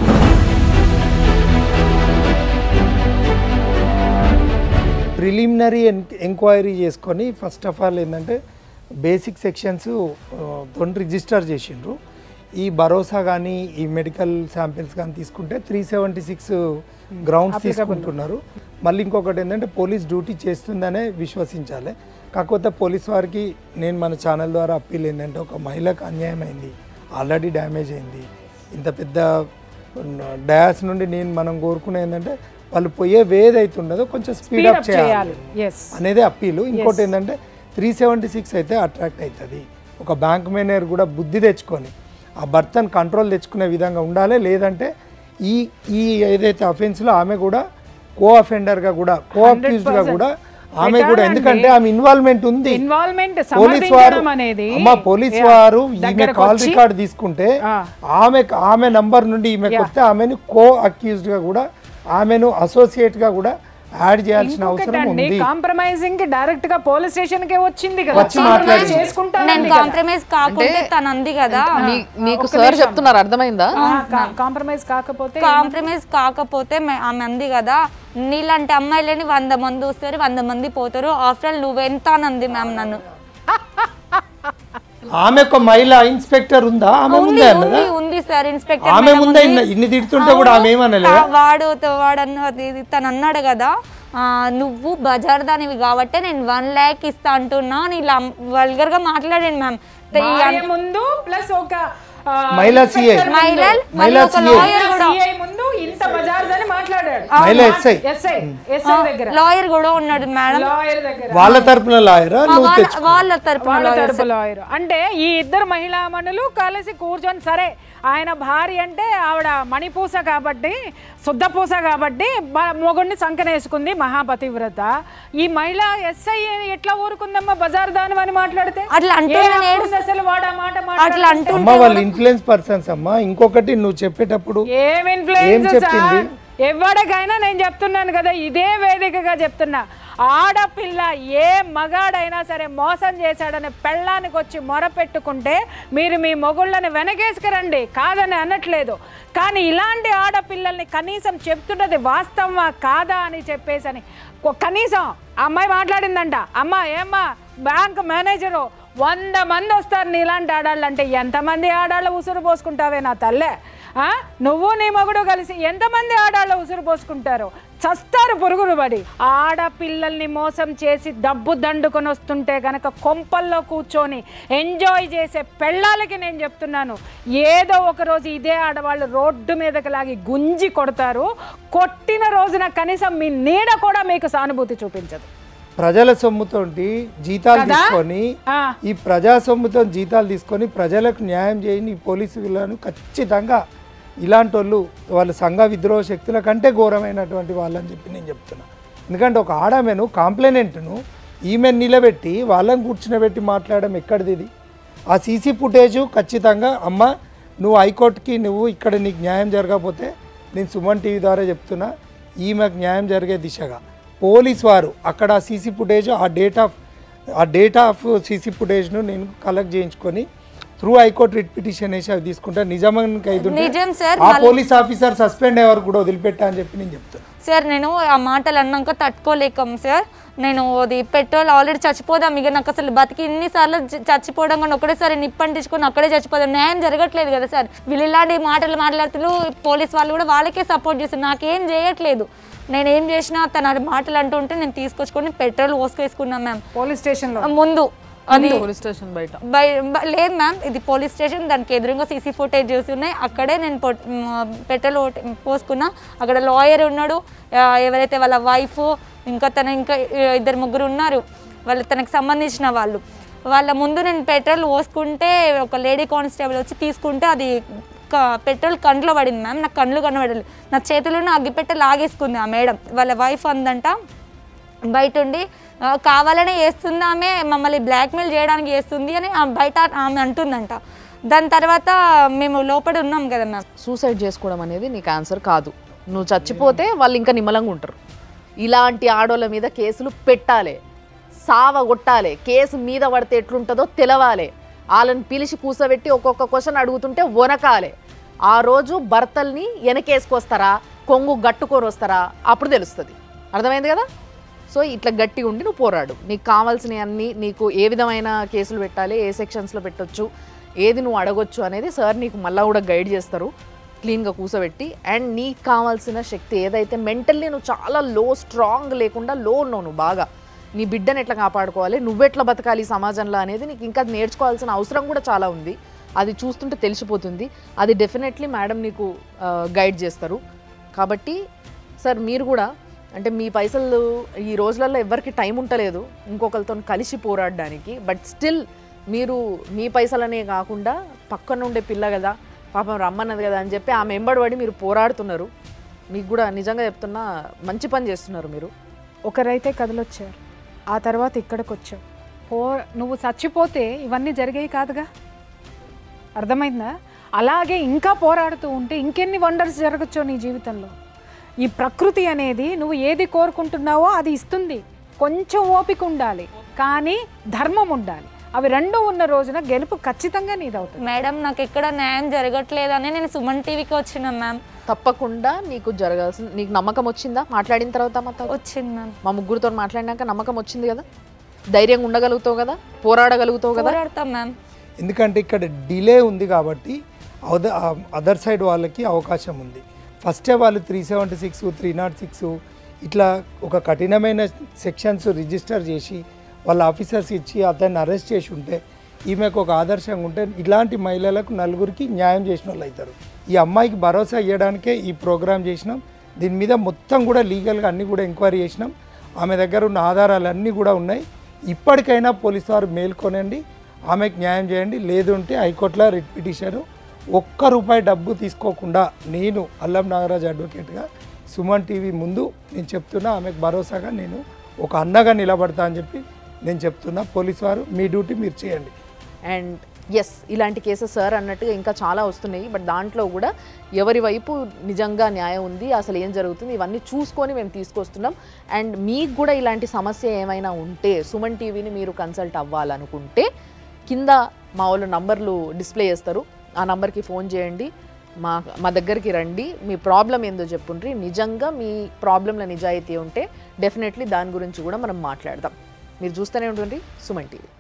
ప్రిలిమినరీ ఎంక్వైరీ చేసుకొని ఫస్ట్ ఆఫ్ ఆల్ ఏంటంటే బేసిక్ సెక్షన్స్ తోటి రిజిస్టర్ చేసిండ్రు ఈ భరోసా కానీ ఈ మెడికల్ శాంపిల్స్ కానీ తీసుకుంటే త్రీ సెవెంటీ సిక్స్ గ్రౌండ్స్ తీసుకుంటున్నారు మళ్ళీ ఇంకొకటి ఏంటంటే పోలీస్ డ్యూటీ చేస్తుందనే విశ్వసించాలి కాకపోతే పోలీస్ వారికి నేను మన ఛానల్ ద్వారా అప్పీల్ ఏంటంటే ఒక మహిళకు అన్యాయం అయింది ఆల్రెడీ డ్యామేజ్ అయింది ఇంత పెద్ద డయాస్ నుండి నేను మనం కోరుకునే ఏంటంటే వాళ్ళు పోయే వేది అవుతుండదో కొంచెం స్పీడ్ అప్ చేయాలి చేయాలి ఎస్ అనేది అప్పీలు ఇంకోటి ఏంటంటే త్రీ సెవెంటీ సిక్స్ అయితే అట్రాక్ట్ అవుతుంది ఒక బ్యాంక్ మేనేజర్ కూడా బుద్ధి తెచ్చుకొని ఆ భర్తను కంట్రోల్ తెచ్చుకునే విధంగా ఉండాలి లేదంటే ఈ ఈ ఏదైతే అఫెన్స్లో ఆమె కూడా కో అఫెండర్గా కూడా కో అక్యూజ్డ్గా కూడా ఆమె కూడా ఎందుకంటే ఆమె ఇన్వాల్వ్మెంట్ ఉంది ఇన్వాల్వ్మెంట్ పోలీస్ వారు సమర్థించడం అనేది అమ్మ పోలీస్ యా, వారు ఈమె దగ్గరకు కాల్ వచ్చి- రికార్డ్ తీసుకుంటే ఆ. ఆమె ఆమె నంబర్ నుండి ఈమె వస్తే ఆమెను కో అక్యూజ్డ్ గా కూడా ఆమెను అసోసియేట్ గా కూడా యాడ్ చేయాల్సిన అవసరం ఇంకొకటండి ఉంది కాంప్రమైజింగ్ కి డైరెక్ట్ గా పోలీస్ స్టేషన్ కే వచ్చింది కదా వచ్చి మాట్లాడింది. చేసుకుంటానంది నేను కదా. కాంప్రమైజ్ కాకుంటే తను అంది కదా నీ- నీకు సార్ చెప్తున్నారు అర్థమైందా ఆ, కా- కాంప్రమైజ్ కాకపోతే కాంప్రమైజ్ కాకపోతే మే- ఆమె అంది కదా నీలాంటి అమ్మాయిలని వంద మంది వస్తారు వంద మంది పోతారు ఆఫ్టర్ ఆల్ నువ్వెంత అని అంది మ్యామ్ నన్ను ఆమె ఒక మహిళా ఇన్స్పెక్టర్ ఉందా ఆమె ఉంది ముందే అన్నదా ఉంది ఉంది సార్ ఇన్స్పెక్టర్ ఆమె మేడం ముందే ఉంది. ఇన్ని- ఇన్ని తిడుతుంటే కూడా ఆమె ఏమనలేదా ఆ, వాడు వాడు అన్నది ఇది తను అన్నాడు కదా ఆ, నువ్వు బజార్ దానివి కాబట్టే నేను వన్ ల్యాక్ ఇస్తా అంటున్నా అని ఇలా వల్గర్ గా మాట్లాడాను మ్యామ్ భార్య ముందు ప్లస్ ఒక ఆ, మహిళా సిఐ మహిళలు మళ్ళీ మహిళా ఒక CA. లాయర్ కూడా CI ముందు ఇంత బజార్దని మాట్లాడాడు మహిళా ఎస్ఐ ఎస్ఐ ఎస్ఐ దగ్గర లాయర్ కూడా ఉన్నాడు మేడం లాయర్ దగ్గర వాళ్ళ తరపున లాయరా నువ్వు వాళ్ళ తెచ్చు వాళ్ళ తరపున వాళ్ళ లాయర్ తరపు లాయర్ అంటే ఈ ఇద్దరు మహిళామణులు కలిసి కూర్చొని సరే ఆయన భార్య అంటే ఆవిడ మణిపూస కాబట్టి శుద్ధపూస కాబట్టి బ- మొగుడిని సంకనేసుకుంది మహాపతివ్రత ఈ మహిళ ఎస్ఐ ఎట్లా ఊరుకుందమ్మా బజార్ దాని అని మాట్లాడితే అట్లా అంటే ఏ నేను హక్కు ఉంది అసలు వాడు ఆ మాట అట్లా మాట్లాడితే? అంటూ అమ్మ వాళ్ళు ఇన్ఫ్లుయెన్స్ పర్సన్స్ అమ్మా ఇంకొకటి నువ్వు చెప్పేటప్పుడు ఏం ఇన్ఫ్లుయెన్స్ చెప్పింది? సార్ ఎవరికైనా నేను చెప్తున్నాను కదా ఇదే వేదికగా చెప్తున్నా ఆడపిల్ల ఏ మగాడైనా సరే మోసం చేశాడని పెళ్ళానికి వచ్చి మొరపెట్టుకుంటే మీరు మీ మొగుళ్ళని వెనకేసుకురండి కాదని అనట్లేదు కానీ ఇలాంటి ఆడపిల్లల్ని కనీసం చెప్తున్నది వాస్తవమా కాదా అని చెప్పేసని కొ- కనీసం ఆ అమ్మాయి మాట్లాడిందంట అమ్మ ఏమ్మా బ్యాంక్ మేనేజరు వంద మంది వస్తారు నీలాంటి ఆడాళ్ళు అంటే ఎంతమంది ఆడాళ్ళు ఉసురు పోసుకుంటావే నా తల్లే ఆ? నువ్వు నీ మగుడు కలిసి ఎంతమంది ఆడాళ్ళు ఉసురు పోసుకుంటారు చస్తారు పురుగులు పడి ఆడపిల్లల్ని మోసం చేసి డబ్బు దండుకొని వస్తుంటే గనక కొంపల్లో కూర్చొని ఎంజాయ్ చేసే పెళ్ళాలకి నేను చెప్తున్నాను ఏదో ఒక రోజు ఇదే ఆడవాళ్ళు రోడ్డు మీదకి లాగి గుంజి కొడతారు కొట్టిన రోజున కనీసం మీ నీడ కూడా మీకు సానుభూతి చూపించదు ప్రజల సొమ్ముతోటి జీతాలు కదా? తీసుకొని ఆ. ఈ ప్రజా సొమ్ముతో జీతాలు తీసుకొని ప్రజలకు న్యాయం చేయని ఈ పోలీసులను ఖచ్చితంగా ఇలాంటి వాళ్ళు వాళ్ళ సంఘ విద్రోహ శక్తుల కంటే ఘోరమైనటువంటి వాళ్ళని చెప్పి నేను చెప్తున్నా ఎందుకంటే ఒక ఆడమెను కాంప్లైనెంట్ను ఈమెను నిలబెట్టి వాళ్ళని కూర్చునబెట్టి మాట్లాడడం ఎక్కడిది ఇది ఆ సీసీ ఫుటేజ్ ఖచ్చితంగా అమ్మ నువ్వు హైకోర్టుకి నువ్వు ఇక్కడ నీకు న్యాయం జరగకపోతే నేను సుమన్ టీవీ ద్వారా చెప్తున్నా ఈమెకు న్యాయం జరిగే దిశగా పోలీస్ వారు అక్కడ ఆ సీసీ ఫుటేజ్ ఆ డేట్ ఆఫ్ ఆ డేటా ఆఫ్ సీసీ ఫుటేజ్ను నేను కలెక్ట్ చేయించుకొని త్రూ హైకోర్టు రిట్ పిటిషన్ వేసి అవి తీసుకుంటా నిజామానికి ఐదు ఉంటే నిజం సార్ ఆ పోలీస్ ఆఫీసర్ సస్పెండ్ అయ్యే వరకు కూడా వదిలిపెట్టా అని చెప్పి నేను చెప్తాను సార్ నేను ఆ మాటలు అన్నాక తట్టుకోలేకం సార్ నేను అది పెట్రోల్ ఆల్రెడీ చచ్చిపోదాం ఇక నాకు అసలు బతికి ఇన్నిసార్లు చ- చచ్చిపోవడం కానీ ఒకటేసారి నిప్పంటించుకొని అక్కడే చచ్చిపోదాం న్యాయం జరగట్లేదు కదా సార్ వీళ్ళు ఇలాంటి మాటలు మాట్లాడుతూ పోలీస్ వాళ్ళు కూడా వాళ్ళకే సపోర్ట్ చేస్తారు నాకేం చేయట్లేదు నేను ఏం చేసినా తన మాటలు అంటూ ఉంటే నేను తీసుకొచ్చుకొని పెట్రోల్ పోసుకేసుకున్నాం మ్యామ్ పోలీస్ స్టేషన్లో ముందు అది పోలీస్ స్టేషన్ బయట బై- బ- లేదు మ్యామ్ ఇది పోలీస్ స్టేషన్ దానికి ఎదురుగా సీసీ ఫుటేజ్ చూసి ఉన్నాయి అక్కడే నేను పొట్- మ్, పెట్రోల్ ఓట- పోసుకున్నా అక్కడ లాయర్ ఉన్నాడు ఆ, ఎవరైతే వాళ్ళ వైఫ్ ఇంకా తన ఇంకా ఇ- ఇద్దరు ముగ్గురు ఉన్నారు వాళ్ళు తనకు సంబంధించిన వాళ్ళు వాళ్ళ ముందు నేను పెట్రోల్ పోసుకుంటే ఒక లేడీ కానిస్టేబుల్ వచ్చి తీసుకుంటే అది క- పెట్రోల్ కంట్లో పడింది మ్యామ్ నాకు కండ్లు కనబడలేదు నా చేతిలోనే అగ్గిపెట్ట లాగేసుకుంది ఆ మేడం వాళ్ళ వైఫ్ అందంట బయట ఉండి "ఆ, కావాలనే చేస్తుంది ఆమె మమ్మల్ని బ్లాక్మెయిల్ చేయడానికి చేస్తుంది అని ఆ బయట ఆమె అంటుందంట దాని తర్వాత మేము లోపల ఉన్నాం కదా మ్యామ్ సూసైడ్ చేసుకోవడం అనేది నీకు ఆన్సర్ కాదు నువ్వు చచ్చిపోతే వాళ్ళు ఇంకా నిమ్మలంగా ఉంటారు ఇలాంటి ఆడోళ్ళ మీద కేసులు పెట్టాలి సావగొట్టాలి కేసు మీద పడితే ఎట్లుంటుందో తెలవాలి వాళ్ళని పిలిచి కూసబెట్టి ఒక్కొక్క క్వశ్చన్ అడుగుతుంటే వనకాలి ఆ రోజు భర్తల్ని వెనకేసుకొస్తారా కొంగు గట్టుకొని వస్తారా అప్పుడు తెలుస్తుంది అర్థమైంది కదా సో ఇట్లా గట్టిగా ఉండి నువ్వు పోరాడు నీకు కావాల్సినవి అన్నీ నీకు ఏ విధమైన కేసులు పెట్టాలి ఏ సెక్షన్స్లో పెట్టొచ్చు ఏది నువ్వు అడగొచ్చు అనేది సార్ నీకు మళ్ళీ కూడా గైడ్ చేస్తారు క్లీన్గా కూసబెట్టి అండ్ నీకు కావాల్సిన శక్తి ఏదైతే మెంటల్లీ నువ్వు చాలా లో స్ట్రాంగ్ లేకుండా లో ఉన్నావు నువ్వు బాగా నీ బిడ్డను ఎట్లా కాపాడుకోవాలి నువ్వెట్లా బతకాలి ఈ సమాజంలో అనేది నీకు ఇంకా నేర్చుకోవాల్సిన అవసరం కూడా చాలా ఉంది అది చూస్తుంటే తెలిసిపోతుంది అది డెఫినెట్లీ మేడం నీకు గైడ్ చేస్తారు కాబట్టి సార్ మీరు కూడా అంటే మీ పైసలు ఈ రోజులలో ఎవరికి టైం ఉంటలేదు ఇంకొకరితో కలిసి పోరాడడానికి బట్ స్టిల్ మీరు మీ పైసలనే కాకుండా పక్కన ఉండే పిల్ల కదా పాపం రమ్మన్నది కదా అని చెప్పి ఆమె ఎంబడి మీరు పోరాడుతున్నారు మీకు కూడా నిజంగా చెప్తున్నా మంచి పని చేస్తున్నారు మీరు ఒకరైతే కదలొచ్చారు ఆ తర్వాత ఇక్కడికి వచ్చావు పో నువ్వు చచ్చిపోతే ఇవన్నీ జరిగాయి కాదుగా అర్థమైందా అలాగే ఇంకా పోరాడుతూ ఉంటే ఇంకెన్ని వండర్స్ జరగచ్చో నీ జీవితంలో ఈ ప్రకృతి అనేది నువ్వు ఏది కోరుకుంటున్నావో అది ఇస్తుంది కొంచెం ఓపిక ఉండాలి కానీ ధర్మం ఉండాలి అవి రెండు ఉన్న రోజున గెలుపు ఖచ్చితంగా నీదవుతుంది మేడం నాకు ఎక్కడ న్యాయం జరగట్లేదని నేను సుమన్ టీవీకి వచ్చిన మ్యామ్ తప్పకుండా నీకు జరగాల్సిన నీకు నమ్మకం వచ్చిందా మాట్లాడిన తర్వాత మాతో వచ్చింది మ్యామ్ మా ముగ్గురితో మాట్లాడినాక నమ్మకం వచ్చింది కదా ధైర్యంగా ఉండగలుగుతావు కదా పోరాడగలుగుతావు కదా పోరాడతాం మ్యామ్ ఎందుకంటే ఇక్కడ డిలే ఉంది కాబట్టి అద- అదర్ సైడ్ వాళ్ళకి అవకాశం ఉంది ఫస్టే వాళ్ళు three seventy six three not six ఇట్లా ఒక కఠినమైన సెక్షన్స్ రిజిస్టర్ చేసి వాళ్ళ ఆఫీసర్స్ ఇచ్చి అతన్ని అరెస్ట్ చేసి ఉంటే ఈమెకు ఒక ఆదర్శంగా ఉంటే ఇలాంటి మహిళలకు నలుగురికి న్యాయం చేసిన వాళ్ళు అవుతారు ఈ అమ్మాయికి భరోసా ఇవ్వడానికే ఈ ప్రోగ్రామ్ చేసినాం దీని మీద మొత్తం కూడా లీగల్గా అన్నీ కూడా ఎంక్వైరీ చేసినాం ఆమె దగ్గర ఉన్న ఆధారాలన్నీ కూడా ఉన్నాయి ఇప్పటికైనా పోలీసు వారు మేల్కొనండి ఆమెకు న్యాయం చేయండి లేదు అంటే హైకోర్టులో రిట్ పిటిషను ఒక్క రూపాయి డబ్బు తీసుకోకుండా నేను అల్లం నాగరాజ్ అడ్వకేట్గా సుమన్ టీవీ ముందు నేను చెప్తున్నా ఆమెకు భరోసాగా నేను ఒక అన్నగా నిలబడతా అని చెప్పి నేను చెప్తున్నా పోలీసు వారు మీ డ్యూటీ మీరు చేయండి అండ్ ఎస్ ఇలాంటి కేసెస్ సార్ అన్నట్టుగా ఇంకా చాలా వస్తున్నాయి బట్ దాంట్లో కూడా ఎవరి వైపు నిజంగా న్యాయం ఉంది అసలు ఏం జరుగుతుంది ఇవన్నీ చూసుకొని మేము తీసుకొస్తున్నాం అండ్ మీకు కూడా ఇలాంటి సమస్య ఏమైనా ఉంటే సుమన్ టీవీని మీరు కన్సల్ట్ అవ్వాలనుకుంటే కింద మా వాళ్ళు నంబర్లు డిస్ప్లే చేస్తారు ఆ నంబర్కి ఫోన్ చేయండి మా మా దగ్గరికి రండి మీ ప్రాబ్లం ఏందో చెప్పుండ్రి నిజంగా మీ ప్రాబ్లంల నిజాయితీ ఉంటే డెఫినెట్లీ దాని గురించి కూడా మనం మాట్లాడదాం మీరు చూస్తూనే ఉంటుంది సుమన్ టీవీ